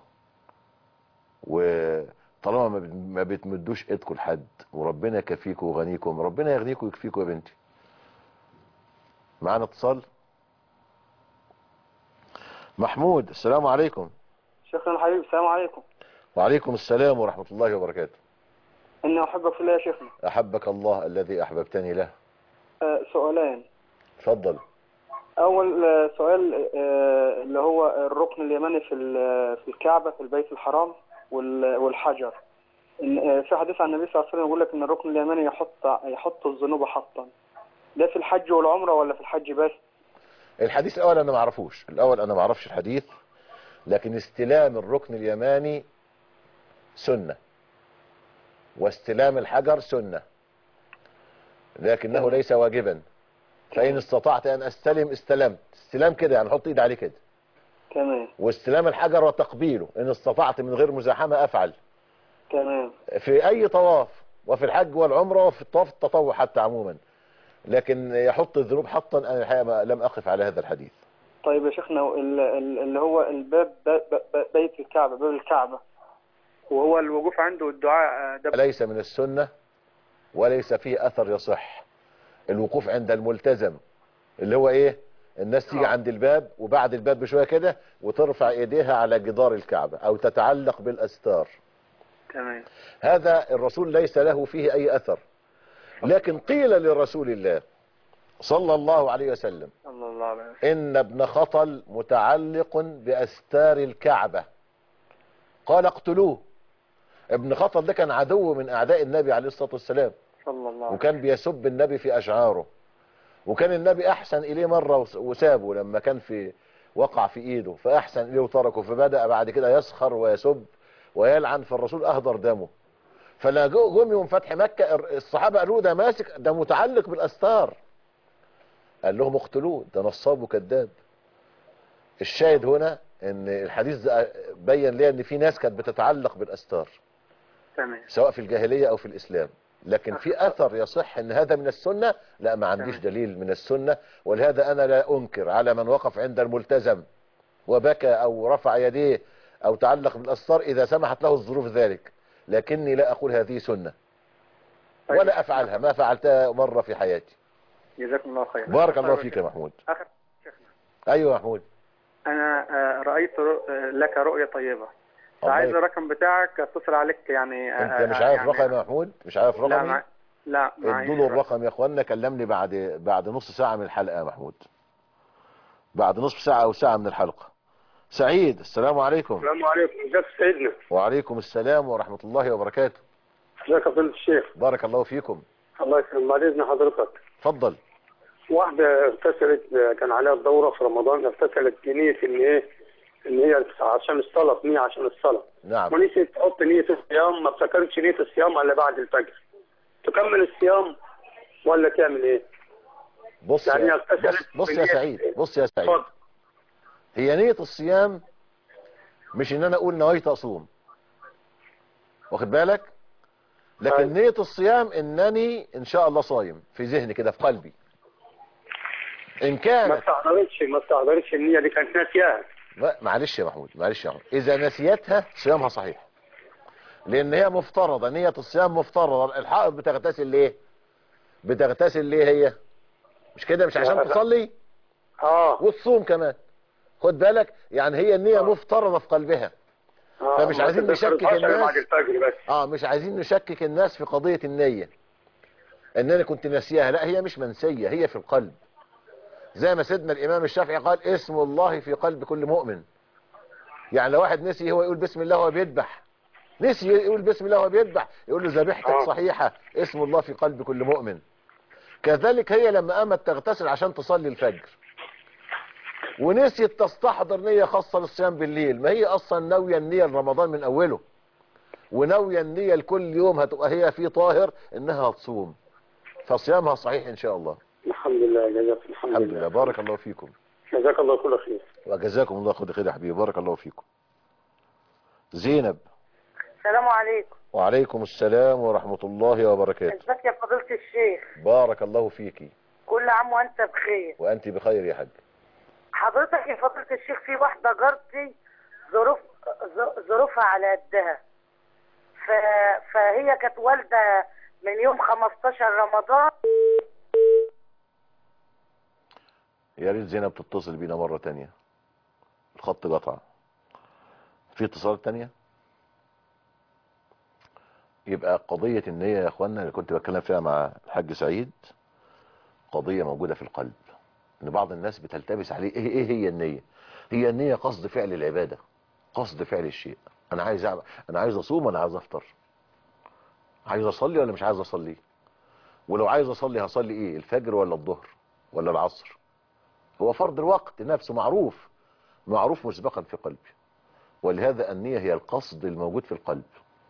وطالما ما بت- ما بتمدوش ايدكم لحد وربنا يكفيكم وغنيكم ربنا يغنيكم ويكفيكم يا بنتي معانا اتصال محمود السلام عليكم شيخنا الحبيب السلام عليكم وعليكم السلام ورحمة الله وبركاته إني أحبك في الله يا شيخنا أحبك الله الذي أحببتني له آه، سؤالين تفضل أول آه، سؤال آه، اللي هو الركن اليماني في ال- في الكعبة في البيت الحرام وال- والحجر إن آه، في حديث عن النبي صلى الله عليه وسلم يقول لك إن الركن اليماني يحط يحط الذنوب حطا ده في الحج والعمرة ولا في الحج بس؟ الحديث الأول أنا ما اعرفوش الأول أنا ما اعرفش الحديث لكن استلام الركن اليماني سنة واستلام الحجر سنة لكنه ليس واجبا فإن استطعت أن أستلم استلمت استلام كده يعني حط إيد عليه كده تمام واستلام الحجر وتقبيله إن استطعت من غير مزاحمة أفعل تمام في أي طواف وفي الحج والعمرة وفي الطواف التطوع حتى عموما لكن يحط الذنوب حطا أنا الحقيقة ما- لم أقف على هذا الحديث طيب يا شيخنا ال- ال- اللي هو الباب ب- ب- بيت الكعبة باب الكعبة وهو الوقوف عنده والدعاء آه، ده ليس من السنة وليس فيه أثر يصح الوقوف عند الملتزم اللي هو إيه الناس تيجي عند الباب وبعد الباب بشوية كده وترفع إيديها على جدار الكعبة أو تتعلق بالأستار تمام هذا الرسول ليس له فيه أي أثر لكن قيل لرسول الله صلى الله عليه وسلم صلى الله عليه وسلم إن ابن خطل متعلق بأستار الكعبة قال اقتلوه ابن خطل ده كان عدو من أعداء النبي عليه الصلاة والسلام صلى الله عليه وسلم وكان بيسب النبي في أشعاره وكان النبي أحسن إليه مرة وس- وسابه لما كان في وقع في إيده فأحسن إليه وتركه فبدأ بعد كده يسخر ويسب ويلعن فالرسول أهدر دمه فلا جو- جم يوم فتح مكة الر- الصحابة قالوا ده ماسك ده متعلق بالأستار قال لهم اقتلوه ده نصاب وكذاب الشاهد هنا ان الحديث ده بين لي ان في ناس كانت بتتعلق بالأستار تمام سواء في الجاهلية او في الاسلام لكن في اثر يصح ان هذا من السنة لا ما عنديش تمام. دليل من السنة ولهذا انا لا انكر على من وقف عند الملتزم وبكى او رفع يديه او تعلق بالاستار اذا سمحت له الظروف ذلك لكني لا اقول هذه سنة طيب. ولا افعلها ما فعلتها مرة في حياتي جزاكم الله خيرا بارك الله فيك يا محمود آخر ايوه يا محمود أنا آه، رأيت رؤ- آه، لك رؤية طيبة الله عايز يك- الرقم بتاعك اتصل عليك يعني آه، انت مش آه، عارف يعني- رقمي يا محمود مش عارف لا رقمي مع... لا معيش ادوا له الرقم يا اخوانا كلمني بعد بعد نص ساعة من الحلقة يا محمود بعد نصف ساعة او ساعة من الحلقة سعيد السلام عليكم السلام عليكم ازيك سيدنا وعليكم السلام ورحمة الله وبركاته ازيك يا فضيلة الشيخ بارك الله فيكم الله يسلم بعد اذن حضرتك اتفضل واحدة اغتسلت كان عليها الدورة في رمضان اغتسلت بنية ان ايه ان هي عشان الصلاة نية عشان الصلاة نعم ونسيت تحط نية الصيام ما افتكرتش نية الصيام الا بعد الفجر تكمل الصيام ولا تعمل ايه؟ بص يعني يا اغتسلت بص, بص يا بنية- سعيد بص يا سعيد اتفضل. هي نية الصيام مش ان انا اقول نويت اصوم واخد بالك لكن نية الصيام انني ان شاء الله صايم في ذهني كده في قلبي ان ما كانت استحضرتش ما استحضرتش النية دي كانت ناسياها ما- معلش يا محمود معلش يا محمود اذا نسيتها صيامها صحيح لان هي مفترضة نية الصيام مفترضة الحائض بتغتسل ليه بتغتسل ليه هي مش كده مش عشان لا. تصلي اه وتصوم كمان خد بالك يعني هي النية مفترضة في قلبها آه، فمش ما عايزين نشكك تذكرتهاش إلا الناس بعد الفجر بس اه مش عايزين نشكك الناس في قضية النية ان انا كنت ناسيها لا هي مش منسية هي في القلب زي ما سيدنا الامام الشافعي قال اسم الله في قلب كل مؤمن يعني لو واحد نسي هو يقول بسم الله وهو بيذبح نسي يقول بسم الله وهو بيذبح يقول له ذبيحتك آه. صحيحة اسم الله في قلب كل مؤمن كذلك هي لما قامت تغتسل عشان تصلي الفجر ونسيت تستحضر نية خاصة للصيام بالليل ما هي اصلا ناوية النية لرمضان من اوله وناوية النية لكل يوم هتبقى هي في طاهر انها هتصوم فصيامها صحيح ان شاء الله الحمد لله جزاك الحمد الحمد لله لله بارك الله فيكم جزاك الله كل خير وجزاكم الله خير خير يا حبيبي بارك الله فيكم زينب السلام عليكم وعليكم السلام ورحمة الله وبركاته ازيك يا فضيلة الشيخ بارك الله فيك كل عام وانت بخير وأنت بخير يا حاج حضرتك يا فضيلة الشيخ في واحدة جارتي ظروف ظ- ظروفها على قدها ف... فهي كانت والدة من يوم 15 رمضان يا ريت زينب تتصل بينا مرة تانية الخط قطع في اتصالات تانية يبقى قضية النية يا اخوانا اللي كنت بتكلم فيها مع الحاج سعيد قضية موجودة في القلب ان بعض الناس بتلتبس عليه ايه, إيه هي النية هي النية قصد فعل العبادة قصد فعل الشيء انا عايز أعمل. انا عايز اصوم وانا عايز افطر عايز اصلي ولا مش عايز اصلي ولو عايز اصلي هصلي ايه الفجر ولا الظهر ولا العصر هو فرض الوقت نفسه معروف معروف مسبقا في قلبي ولهذا النية هي القصد الموجود في القلب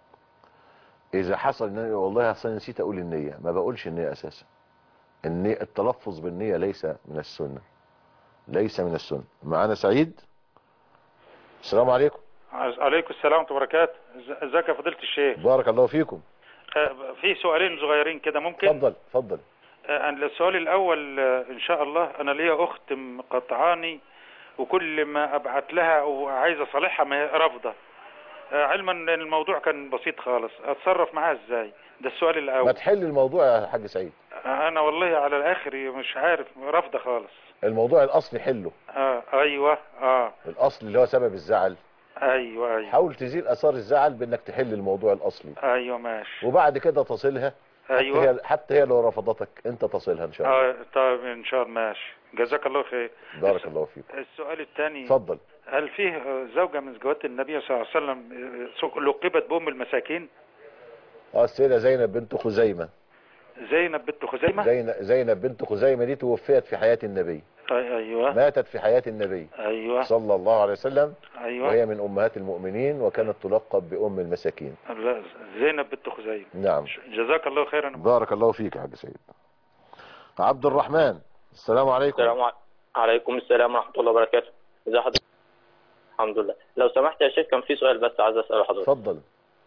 اذا حصل ان أنا والله اصلا نسيت اقول النية ما بقولش النية اساسا النية التلفظ بالنية ليس من السنة ليس من السنة معانا سعيد السلام عليكم عليكم السلام ورحمة الله وبركاته إز- ازيك يا فضيلة الشيخ بارك الله فيكم آه، في سؤالين صغيرين كده ممكن اتفضل اتفضل آه، أنا السؤال الأول آه، إن شاء الله أنا ليا أخت مقطعاني وكل ما أبعت لها وعايز أصالحها ما هي رافضة آه، علما إن الموضوع كان بسيط خالص أتصرف معاها إزاي ده السؤال ما الأول تحل الموضوع يا حاج سعيد آه، أنا والله على الآخر مش عارف رافضة خالص الموضوع الاصلي حله آه أيوه آه الاصل اللي هو سبب الزعل أيوه أيوه حاول تزيل اثار الزعل بانك تحل الموضوع الاصلي أيوه ماشي وبعد كده تصلها حتى أيوه هي حتى هي لو رفضتك انت تصلها ان شاء الله آه طيب إن شاء الله ماشي جزاك الله خير بارك الله فيك السؤال الثاني اتفضل هل فيه زوجة من زوجات النبي صلى الله عليه وسلم لقبت بأم المساكين اه السيدة زينب بنت خزيمة زينب بنت خزيمة زينب, زينب بنت خزيمة دي توفيت في حياة النبي أي- أيوة ماتت في حياة النبي أيوة صلى الله عليه وسلم أيوة وهي من أمهات المؤمنين وكانت تلقب بأم المساكين لا، زينب بنت خزيمة نعم جزاك الله خيرا بارك الله فيك يا حاج سيد عبد الرحمن السلام عليكم السلام ع- عليكم السلام ورحمة الله وبركاته ازي حضرتك الحمد لله لو سمحت يا شيخ كان في سؤال بس عايز اساله حضرتك اتفضل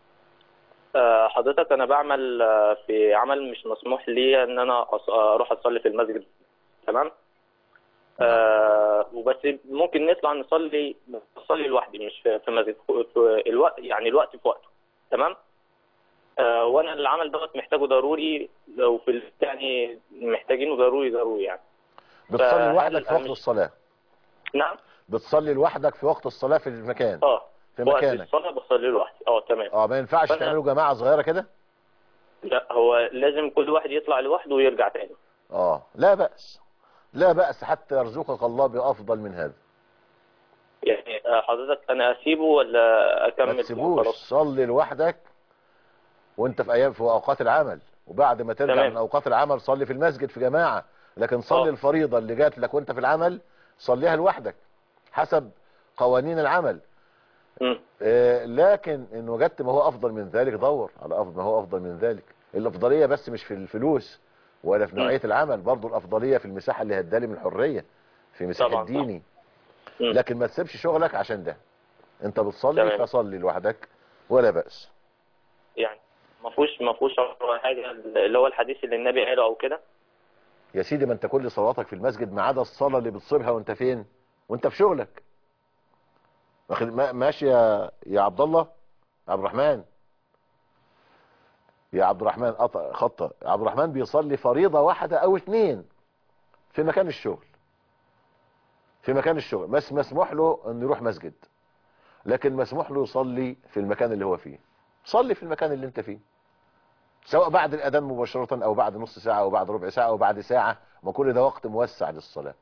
آه، حضرتك انا بعمل آه، في عمل مش مسموح لي ان انا أص- اروح اصلي في المسجد تمام آه وبس ممكن نطلع نصلي نصلي لوحدي مش في في مسجد في الوقت يعني الوقت في وقته تمام آه وانا العمل دوت محتاجه ضروري لو في ال- يعني محتاجينه ضروري ضروري يعني بتصلي فهل لوحدك في وقت مش- الصلاة نعم بتصلي لوحدك في وقت الصلاة في المكان اه في وقت مكانك الصلاة بصلي لوحدي اه تمام اه ما ينفعش فأنا- تعملوا جماعة صغيرة كده لا هو لازم كل واحد يطلع لوحده ويرجع تاني اه لا بأس لا بأس حتى يرزقك الله بأفضل من هذا يعني آه، حضرتك انا اسيبه ولا اكمل ما تسيبوش صلي لوحدك وانت في ايام في اوقات العمل وبعد ما ترجع تمام. من اوقات العمل صلي في المسجد في جماعة لكن صلي آه. الفريضة اللي جات لك وانت في العمل صليها لوحدك حسب قوانين العمل مم. آه لكن ان وجدت ما هو افضل من ذلك دور على افضل ما هو افضل من ذلك الافضلية بس مش في الفلوس ولا في نوعية العمل برضو الافضلية في المساحة اللي هتدالي من الحرية في مساحة طبعاً، طبعاً. ديني لكن ما تسيبش شغلك عشان ده انت بتصلي تمام. فصلي لوحدك ولا بأس يعني ما فيهوش ما فيهوش حاجه اللي هو الحديث اللي النبي قاله او كده يا سيدي ما انت كل صلاتك في المسجد ما عدا الصلاة اللي بتصيبها وانت فين وانت في شغلك واخد- ما- ماشي يا يا عبد الله عبد الرحمن يا عبد الرحمن قطع خطة عبد الرحمن بيصلي فريضة واحدة او اتنين في مكان الشغل في مكان الشغل بس مسموح له انه يروح مسجد لكن مسموح له يصلي في المكان اللي هو فيه صلي في المكان اللي انت فيه سواء بعد الأذان مباشرة أو بعد نص ساعة أو بعد ربع ساعة أو بعد ساعة ما كل ده وقت موسع للصلاة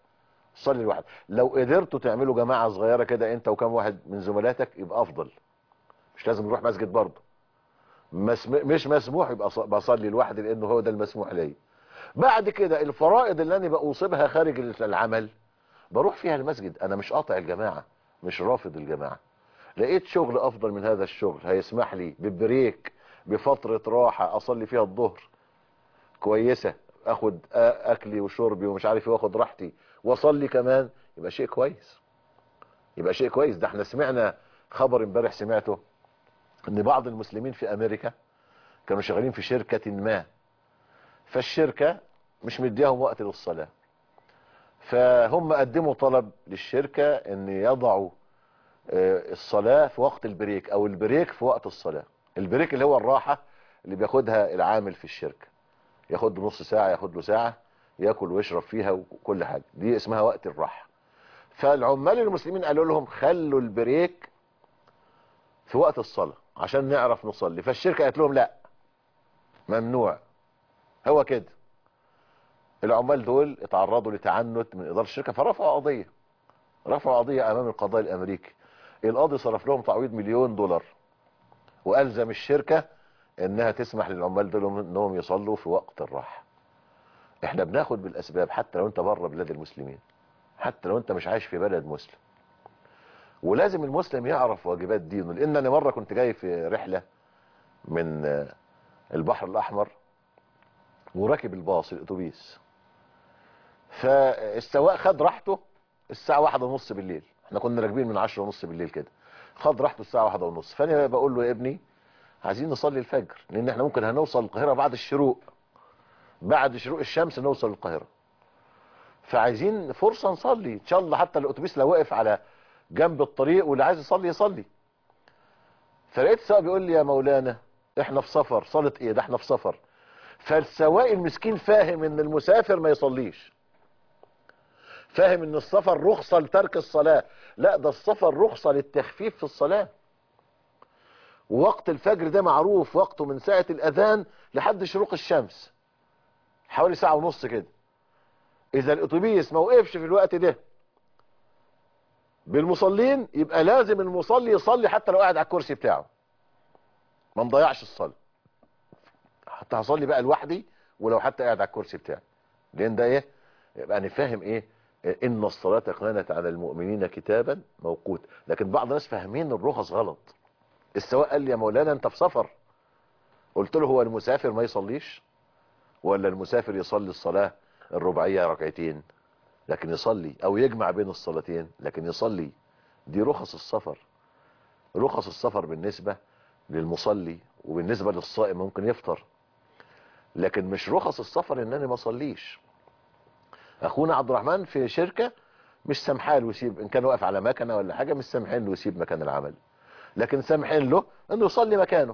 صلي لوحدك لو قدرتوا تعملوا جماعة صغيرة كده انت وكم واحد من زملاتك يبقى افضل مش لازم نروح مسجد برضه مسم... مش مسموح يبقى ص- بصلي لوحدي لانه هو ده المسموح لي بعد كده الفرائض اللي انا بأوصبها خارج العمل بروح فيها المسجد انا مش قاطع الجماعة مش رافض الجماعة لقيت شغل افضل من هذا الشغل هيسمح لي ببريك بفترة راحة اصلي فيها الظهر كويسة اخد آ- اكلي وشربي ومش عارف ايه واخد راحتي واصلي كمان يبقى شيء كويس يبقى شيء كويس ده احنا سمعنا خبر امبارح سمعته ان بعض المسلمين في امريكا كانوا شغالين في شركة ما فالشركة مش مديهم وقت للصلاة فهم قدموا طلب للشركة ان يضعوا آه، الصلاة في وقت البريك او البريك في وقت الصلاة البريك اللي هو الراحة اللي بياخدها العامل في الشركة ياخد له نص ساعة ياخد له ساعة ياكل ويشرب فيها وكل حاجة دي اسمها وقت الراحة فالعمال المسلمين قالوا لهم خلوا البريك في وقت الصلاة عشان نعرف نصلي فالشركة قالت لهم لا ممنوع هو كده العمال دول اتعرضوا لتعنت من إدارة الشركة فرفعوا قضية رفعوا قضية أمام القضاء الأمريكي القاضي صرف لهم تعويض مليون دولار وألزم الشركة إنها تسمح للعمال دول إنهم يصلوا في وقت الراحة احنا بناخد بالأسباب حتى لو انت بره بلاد المسلمين حتى لو انت مش عايش في بلد مسلم ولازم المسلم يعرف واجبات دينه لان انا مره كنت جاي في رحله من آه، البحر الاحمر وراكب الباص الاتوبيس فالسواق خد راحته الساعه واحدة ونص بالليل احنا كنا راكبين من عشرة ونص بالليل كده خد راحته الساعه واحدة ونص فانا بقول له يا ابني عايزين نصلي الفجر لان احنا ممكن هنوصل القاهره بعد الشروق بعد شروق الشمس نوصل القاهره فعايزين فرصه نصلي ان شاء الله حتى الاتوبيس لو واقف على جنب الطريق واللي عايز يصلي يصلي فلقيت السواق بيقول لي يا مولانا احنا في سفر صلاة ايه ده احنا في سفر فالسواق المسكين فاهم ان المسافر ما يصليش فاهم ان السفر رخصة لترك الصلاة لا ده السفر رخصة للتخفيف في الصلاة ووقت الفجر ده معروف وقته من ساعة الاذان لحد شروق الشمس حوالي ساعة ونص كده اذا الاتوبيس ما وقفش في الوقت ده بالمصلين يبقى لازم المصلي يصلي حتى لو قاعد على الكرسي بتاعه ما نضيعش الصلاة حتى هصلي بقى لوحدي ولو حتى قاعد على الكرسي بتاعي لان ده ايه يبقى انا فاهم ايه ان الصلاة كانت على المؤمنين كتابا موقوت لكن بعض الناس فاهمين الرخص غلط السواق قال لي يا مولانا انت في سفر قلت له هو المسافر ما يصليش ولا المسافر يصلي الصلاة الرباعية ركعتين لكن يصلي او يجمع بين الصلاتين لكن يصلي دي رخص السفر رخص السفر بالنسبة للمصلي وبالنسبة للصائم ممكن يفطر لكن مش رخص السفر ان انا ما اصليش اخونا عبد الرحمن في شركة مش سامحاه ويسيب ان كان واقف على مكنه ولا حاجة مش سامحين له يسيب مكان العمل لكن سامحين له انه يصلي مكانه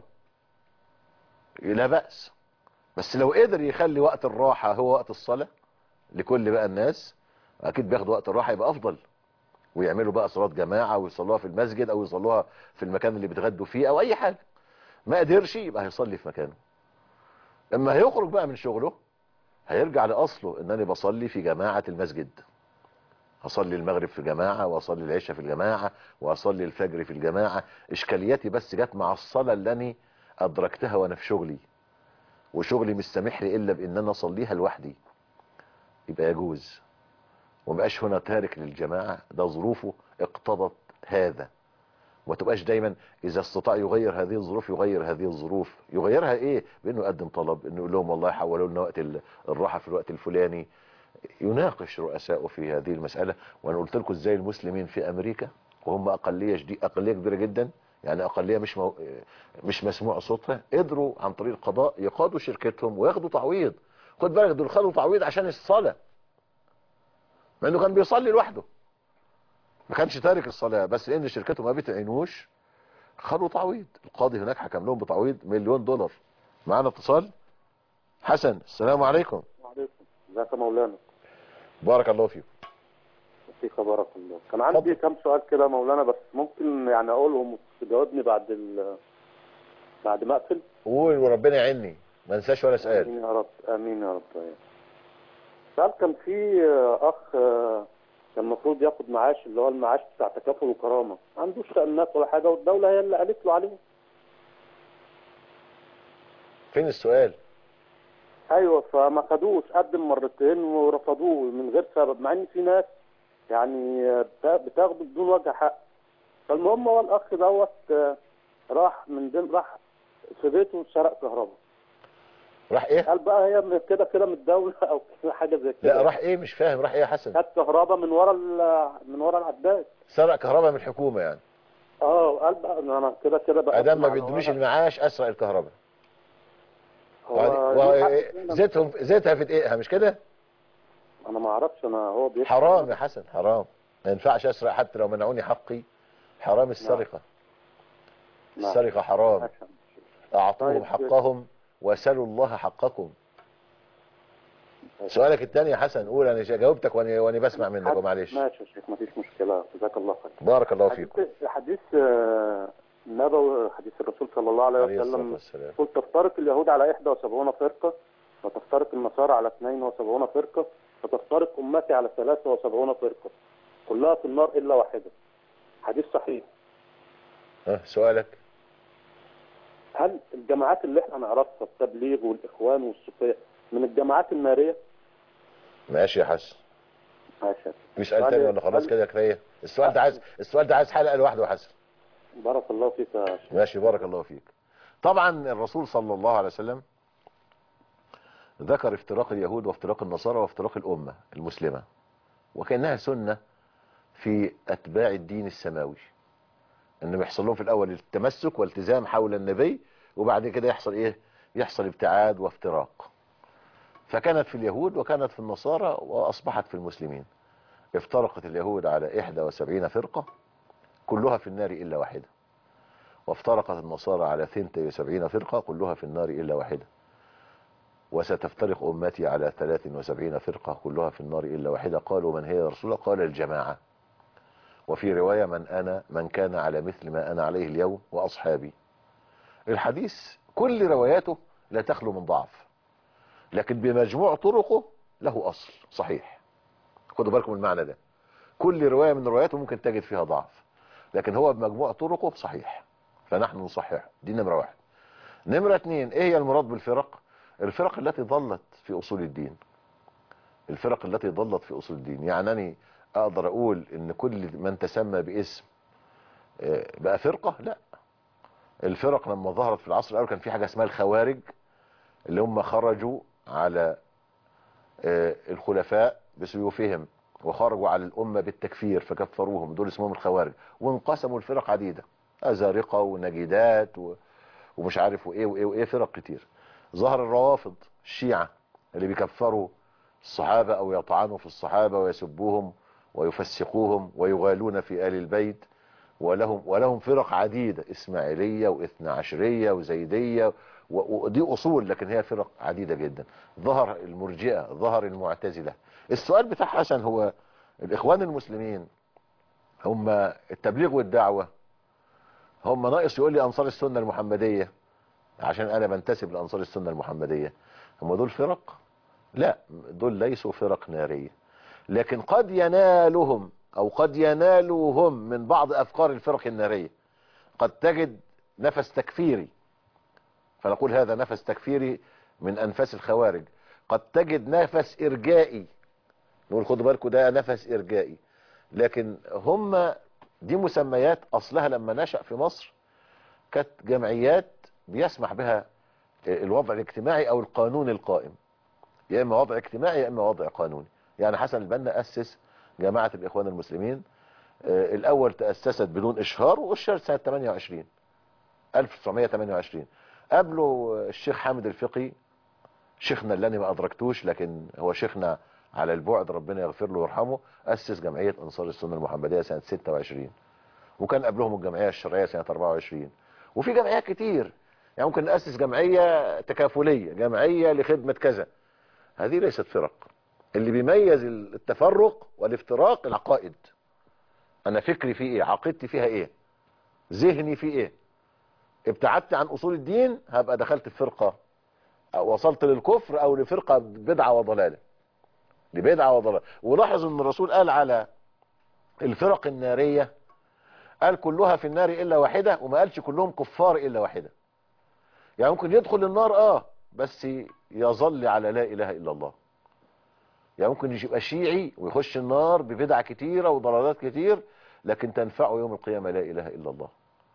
لا بأس بس لو قدر يخلي وقت الراحة هو وقت الصلاة لكل بقى الناس اكيد بياخدوا وقت الراحة يبقى افضل ويعملوا بقى صلاة جماعة ويصلوها في المسجد او يصلوها في المكان اللي بيتغدوا فيه او اي حاجة ما قدرش يبقى هيصلي في مكانه اما هيخرج بقى من شغله هيرجع لاصله ان انا بصلي في جماعة المسجد اصلي المغرب في جماعة واصلي العشاء في الجماعة واصلي الفجر في الجماعة اشكالياتي بس جت مع الصلاة اللي انا ادركتها وانا في شغلي وشغلي مش سامح لي الا بان انا اصليها لوحدي يبقى يجوز ومبقاش هنا تارك للجماعة ده ظروفه اقتضت هذا وما تبقاش دايما اذا استطاع يغير هذه الظروف يغير هذه الظروف يغيرها ايه بانه يقدم طلب انه يقول لهم والله حولوا لنا وقت الراحة في الوقت الفلاني يناقش رؤساءه في هذه المسألة وانا قلت لكم ازاي المسلمين في امريكا وهم اقلية شديد اقلية كبيرة جدا يعني اقلية مش مو... مش مسموع صوتها قدروا عن طريق القضاء يقادوا شركتهم وياخدوا تعويض خد بالك دول خدوا تعويض عشان الصلاة مع انه كان بيصلي لوحده ما كانش تارك الصلاة بس لان شركته ما بتعينوش خدوا تعويض القاضي هناك حكم لهم بتعويض مليون دولار معانا اتصال حسن السلام عليكم وعليكم ازيك يا مولانا بارك الله فيك فيك بارك الله كان عندي كام سؤال كده يا مولانا بس ممكن يعني اقولهم وتجاوبني بعد ال بعد ما اقفل قول وربنا يعيني ما انساش ولا سؤال امين يا رب امين يا رب طيب سؤال كان في اخ المفروض ياخد معاش اللي هو المعاش بتاع تكافل وكرامه ما عندوش تأمينات ولا حاجه والدوله هي اللي قالت له عليه فين السؤال ايوه فما خدوش قدم مرتين ورفضوه من غير سبب مع ان في ناس يعني بتا- بتاخده بدون وجه حق فالمهم هو الاخ دوت آه، راح من ضمن راح في بيته سرق كهرباء راح ايه قال بقى هي من كده كده من الدوله او كده حاجه زي كده لا راح ايه مش فاهم راح ايه يا حسن خد كهرباء من ورا ال- من ورا العداد سرق كهرباء من الحكومه يعني اه قال بقى إن انا كده كده بقى ادام ما بيدونيش المعاش اسرق الكهرباء هو وبعدين- ليه و- حق فعلاً. زيتهم زيتها في دقيقها مش كده انا ما اعرفش انا هو بيفهم حرام يا حسن حرام ما ينفعش اسرق حتى لو منعوني حقي حرام السرقه نعم. السرقه حرام اعطوهم طيب. حقهم وسلوا الله حقكم سؤالك الثاني يا حسن قول انا جاوبتك وانا وانا بسمع منك ومعلش ماشي يا شيخ ما فيش مشكله جزاك الله خير بارك الله فيكم حديث حديث آه، النبوي حديث الرسول صلى الله عليه عليه الصلاة وسلم والسلام قل تفترق اليهود على 71 فرقة وتفترق النصارى على 72 فرقة وتفترق أمتي على 73 فرقة كلها في النار إلا واحدة حديث صحيح ها سؤالك هل الجماعات اللي احنا نعرفها التبليغ والإخوان والصوفية من الجماعات النارية؟ ماشي يا حسن ماشي في سؤال هل- تاني ولا خلاص هل- كده كفايه السؤال ده عايز السؤال ده عايز حلقه لوحده يا حسن بارك الله فيك يا شيخ ماشي بارك الله فيك طبعا الرسول صلى الله عليه وسلم ذكر افتراق اليهود وافتراق النصارى وافتراق الأمة المسلمة وكأنها سنة في أتباع الدين السماوي أنه يحصل لهم في الأول التمسك والتزام حول النبي وبعد كده يحصل إيه يحصل ابتعاد وافتراق فكانت في اليهود وكانت في النصارى وأصبحت في المسلمين افترقت اليهود على 71 فرقة كلها في النار إلا واحدة وافترقت النصارى على 72 فرقة كلها في النار إلا واحدة وستفترق أمتي على 73 فرقة كلها في النار إلا واحدة قالوا من هي يا رسول الله قال الجماعة وفي رواية من أنا من كان على مثل ما أنا عليه اليوم وأصحابي الحديث كل رواياته لا تخلو من ضعف لكن بمجموع طرقه له أصل صحيح خدوا بالكم من المعنى ده كل رواية من رواياته ممكن تجد فيها ضعف لكن هو بمجموع طرقه صحيح فنحن نصحح دي نمرة واحد نمرة اتنين ايه هي المراد بالفرق الفرق التي ضلت في اصول الدين الفرق التي ضلت في اصول الدين يعني انا اقدر اقول ان كل من تسمى باسم آه، بقى فرقة لا الفرق لما ظهرت في العصر الاول كان في حاجة اسمها الخوارج اللي هم خرجوا على آه، الخلفاء بسيوفهم وخرجوا على الأمة بالتكفير فكفروهم دول اسمهم الخوارج وانقسموا الفرق عديدة أزارقة ونجدات و... ومش عارف وإيه وإيه وإيه فرق كتير ظهر الروافض الشيعة اللي بيكفروا الصحابة أو يطعنوا في الصحابة ويسبوهم ويفسقوهم ويغالون في آل البيت ولهم ولهم فرق عديدة إسماعيلية وإثنى عشرية وزيدية و- ودي أصول لكن هي فرق عديدة جدا ظهر المرجئة ظهر المعتزلة السؤال بتاع حسن هو الإخوان المسلمين هم التبليغ والدعوة هم ناقص يقول لي أنصار السنة المحمدية عشان أنا بنتسب لأنصار السنة المحمدية هم دول فرق لا دول ليسوا فرق نارية لكن قد ينالهم أو قد ينالوهم من بعض أفكار الفرق النارية قد تجد نفس تكفيري فنقول هذا نفس تكفيري من أنفاس الخوارج قد تجد نفس إرجائي نقول خدوا بالكم ده نفس إرجائي لكن هم دي مسميات أصلها لما نشأ في مصر كانت جمعيات بيسمح بها الوضع الاجتماعي أو القانون القائم يا إما وضع اجتماعي يا إما وضع قانوني يعني حسن البنا أسس جماعة الإخوان المسلمين آه، الأول تأسست بدون إشهار وأشهر سنة 28 1928 قبله الشيخ حامد الفقي شيخنا اللي أنا ما أدركتوش لكن هو شيخنا على البعد ربنا يغفر له ويرحمه أسس جمعية أنصار السنة المحمدية سنة 26 وكان قبلهم الجمعية الشرعية سنة 24 وفي جمعيات كتير يعني ممكن نأسس جمعية تكافلية جمعية لخدمة كذا هذه ليست فرق اللي بيميز التفرق والافتراق العقائد انا فكري فيه ايه عقيدتي فيها ايه ذهني فيه ايه ابتعدت عن اصول الدين هبقى دخلت في فرقة أو وصلت للكفر او لفرقة بدعة وضلالة لبدعة وضلالة ولاحظ ان الرسول قال على الفرق النارية قال كلها في النار إلا واحدة وما قالش كلهم كفار إلا واحدة يعني ممكن يدخل النار آه بس يظل على لا إله إلا الله يعني ممكن يبقى شيعي ويخش النار ببدع كتيرة وضلالات كتير لكن تنفعه يوم القيامة لا إله إلا الله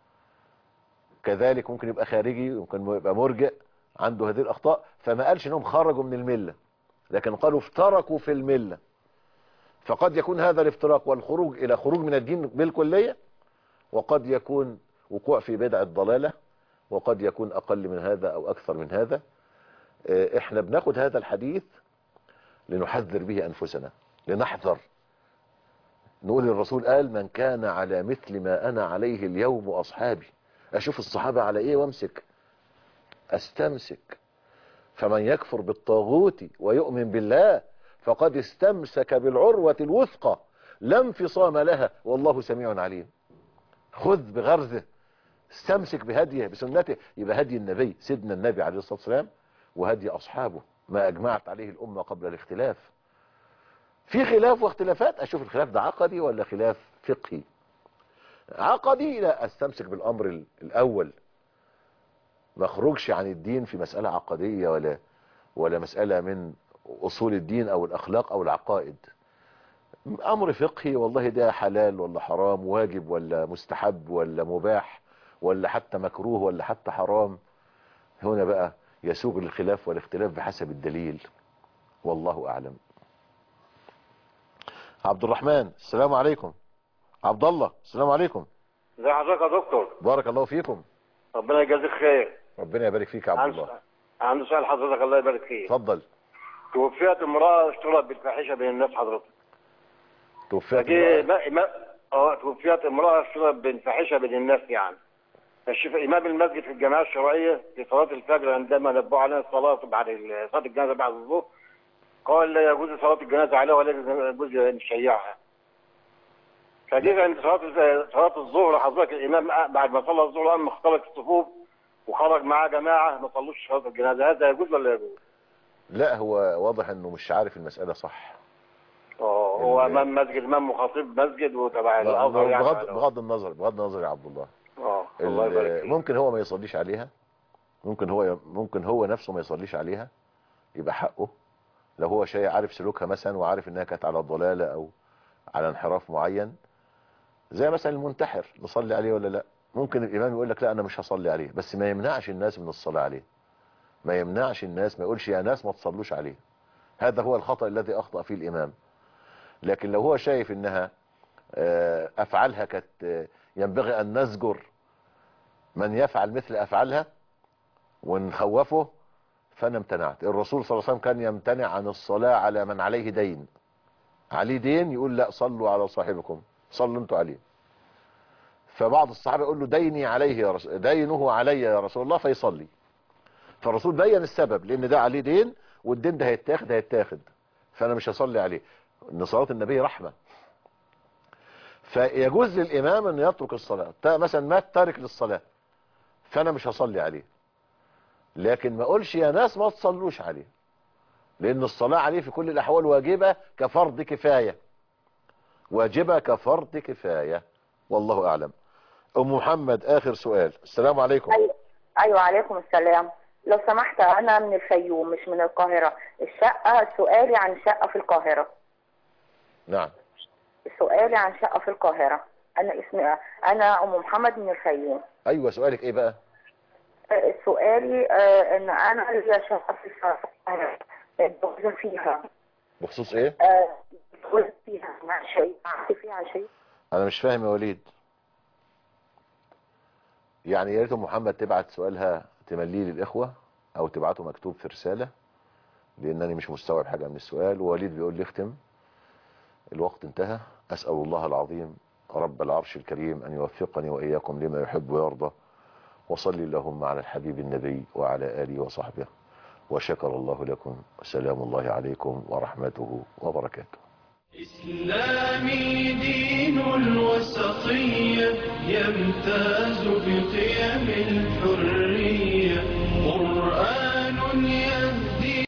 كذلك ممكن يبقى خارجي ممكن يبقى مرجئ عنده هذه الأخطاء فما قالش انهم خرجوا من الملة لكن قالوا افترقوا في الملة فقد يكون هذا الافتراق والخروج إلى خروج من الدين بالكلية وقد يكون وقوع في بدع الضلالة وقد يكون أقل من هذا أو أكثر من هذا اه احنا بناخد هذا الحديث لنحذر به أنفسنا لنحذر نقول الرسول قال من كان على مثل ما أنا عليه اليوم وأصحابي أشوف الصحابة على إيه وامسك أستمسك فمن يكفر بالطاغوت ويؤمن بالله فقد استمسك بالعروة الوثقى لا انفصام لها والله سميع عليم خذ بغرزه استمسك بهديه بسنته يبقى هدي النبي سيدنا النبي عليه الصلاة والسلام وهدي أصحابه ما أجمعت عليه الأمة قبل الاختلاف في خلاف واختلافات أشوف الخلاف ده عقدي ولا خلاف فقهي عقدي لا أستمسك بالأمر الأول ما اخرجش عن الدين في مسألة عقدية ولا ولا مسألة من أصول الدين أو الأخلاق أو العقائد أمر فقهي والله ده حلال ولا حرام واجب ولا مستحب ولا مباح ولا حتى مكروه ولا حتى حرام هنا بقى يسوق الخلاف والاختلاف بحسب الدليل والله أعلم عبد الرحمن السلام عليكم عبد الله السلام عليكم ازي حضرتك يا دكتور بارك الله فيكم ربنا يجازيك خير ربنا يبارك فيك يا عبد الله عندي سؤال حضرتك الله يبارك فيك اتفضل توفيت امرأة اشترت بالفاحشة بين الناس حضرتك توفيت فجي ما ما اه توفيت امرأة اشترت بالفاحشة بين الناس يعني الشيخ امام المسجد في الجماعة الشرعية في صلاة الفجر عندما نبهوا علينا الصلاة بعد ال- صلاة الجنازة بعد الظهر قال لا يجوز صلاة الجنازة عليها ولا يجوز نشيعها فجيت عند صلاة صلاة الظهر حضرتك الإمام بعد ما صلى الظهر قام اختلط الصفوف وخرج معاه جماعة ما صلوش صلاة الجنازة هذا يجوز ولا يجوز؟ لا هو واضح انه مش عارف المسألة صح اه هو امام مسجد امام وخطيب مسجد وتبع الازهر يعني بغض, بغض النظر بغض النظر يا عبد الله اه الله ال- يبارك فيك ممكن هو ما يصليش عليها ممكن هو ممكن هو نفسه ما يصليش عليها يبقى حقه لو هو شيء عارف سلوكها مثلا وعارف انها كانت على ضلالة او على انحراف معين زي مثلا المنتحر نصلي عليه ولا لا ممكن الامام يقول لك لا انا مش هصلي عليه بس ما يمنعش الناس من الصلاة عليه ما يمنعش الناس ما يقولش يا ناس ما تصلوش عليه هذا هو الخطأ الذي اخطأ فيه الامام لكن لو هو شايف انها آه، افعالها كانت آه، ينبغي ان نزجر من يفعل مثل افعالها ونخوفه فانا امتنعت الرسول صلى الله عليه وسلم كان يمتنع عن الصلاة على من عليه دين عليه دين يقول لا صلوا على صاحبكم صلوا انتوا عليه فبعض الصحابة يقول له ديني عليه يا رسول دينه علي يا رسول الله فيصلي فالرسول بين السبب لان ده عليه دين والدين ده هيتاخد هيتاخد فانا مش هصلي عليه ان صلاة النبي رحمة فيجوز للامام انه يترك الصلاة تا- مثلا مات تارك للصلاة فانا مش هصلي عليه لكن ما اقولش يا ناس ما تصلوش عليه لان الصلاة عليه في كل الاحوال واجبة كفرض كفاية واجبة كفرض كفاية والله اعلم ام محمد اخر سؤال السلام عليكم أيوة. ايوه عليكم السلام لو سمحت انا من الفيوم مش من القاهره الشقه سؤالي عن شقه في القاهره نعم سؤالي عن شقه في القاهره انا اسمي انا ام محمد من الفيوم ايوه سؤالك ايه بقى آه، سؤالي آه، ان انا ليا شقه في القاهره متجوزه فيها بخصوص ايه آه، متجوزه فيها مع شيء عارفه فيها شيء انا مش فاهم يا وليد يعني يا ريت أم محمد تبعت سؤالها تمليه للاخوه او تبعته مكتوب في رساله لانني مش مستوعب حاجه من السؤال ووليد بيقول لي اختم الوقت انتهى اسال الله العظيم رب العرش الكريم ان يوفقني واياكم لما يحب ويرضى وصلي اللهم على الحبيب النبي وعلى اله وصحبه وشكر الله لكم وسلام الله عليكم ورحمته وبركاته إسلامي دين الوسطية يمتاز بقيم الحرية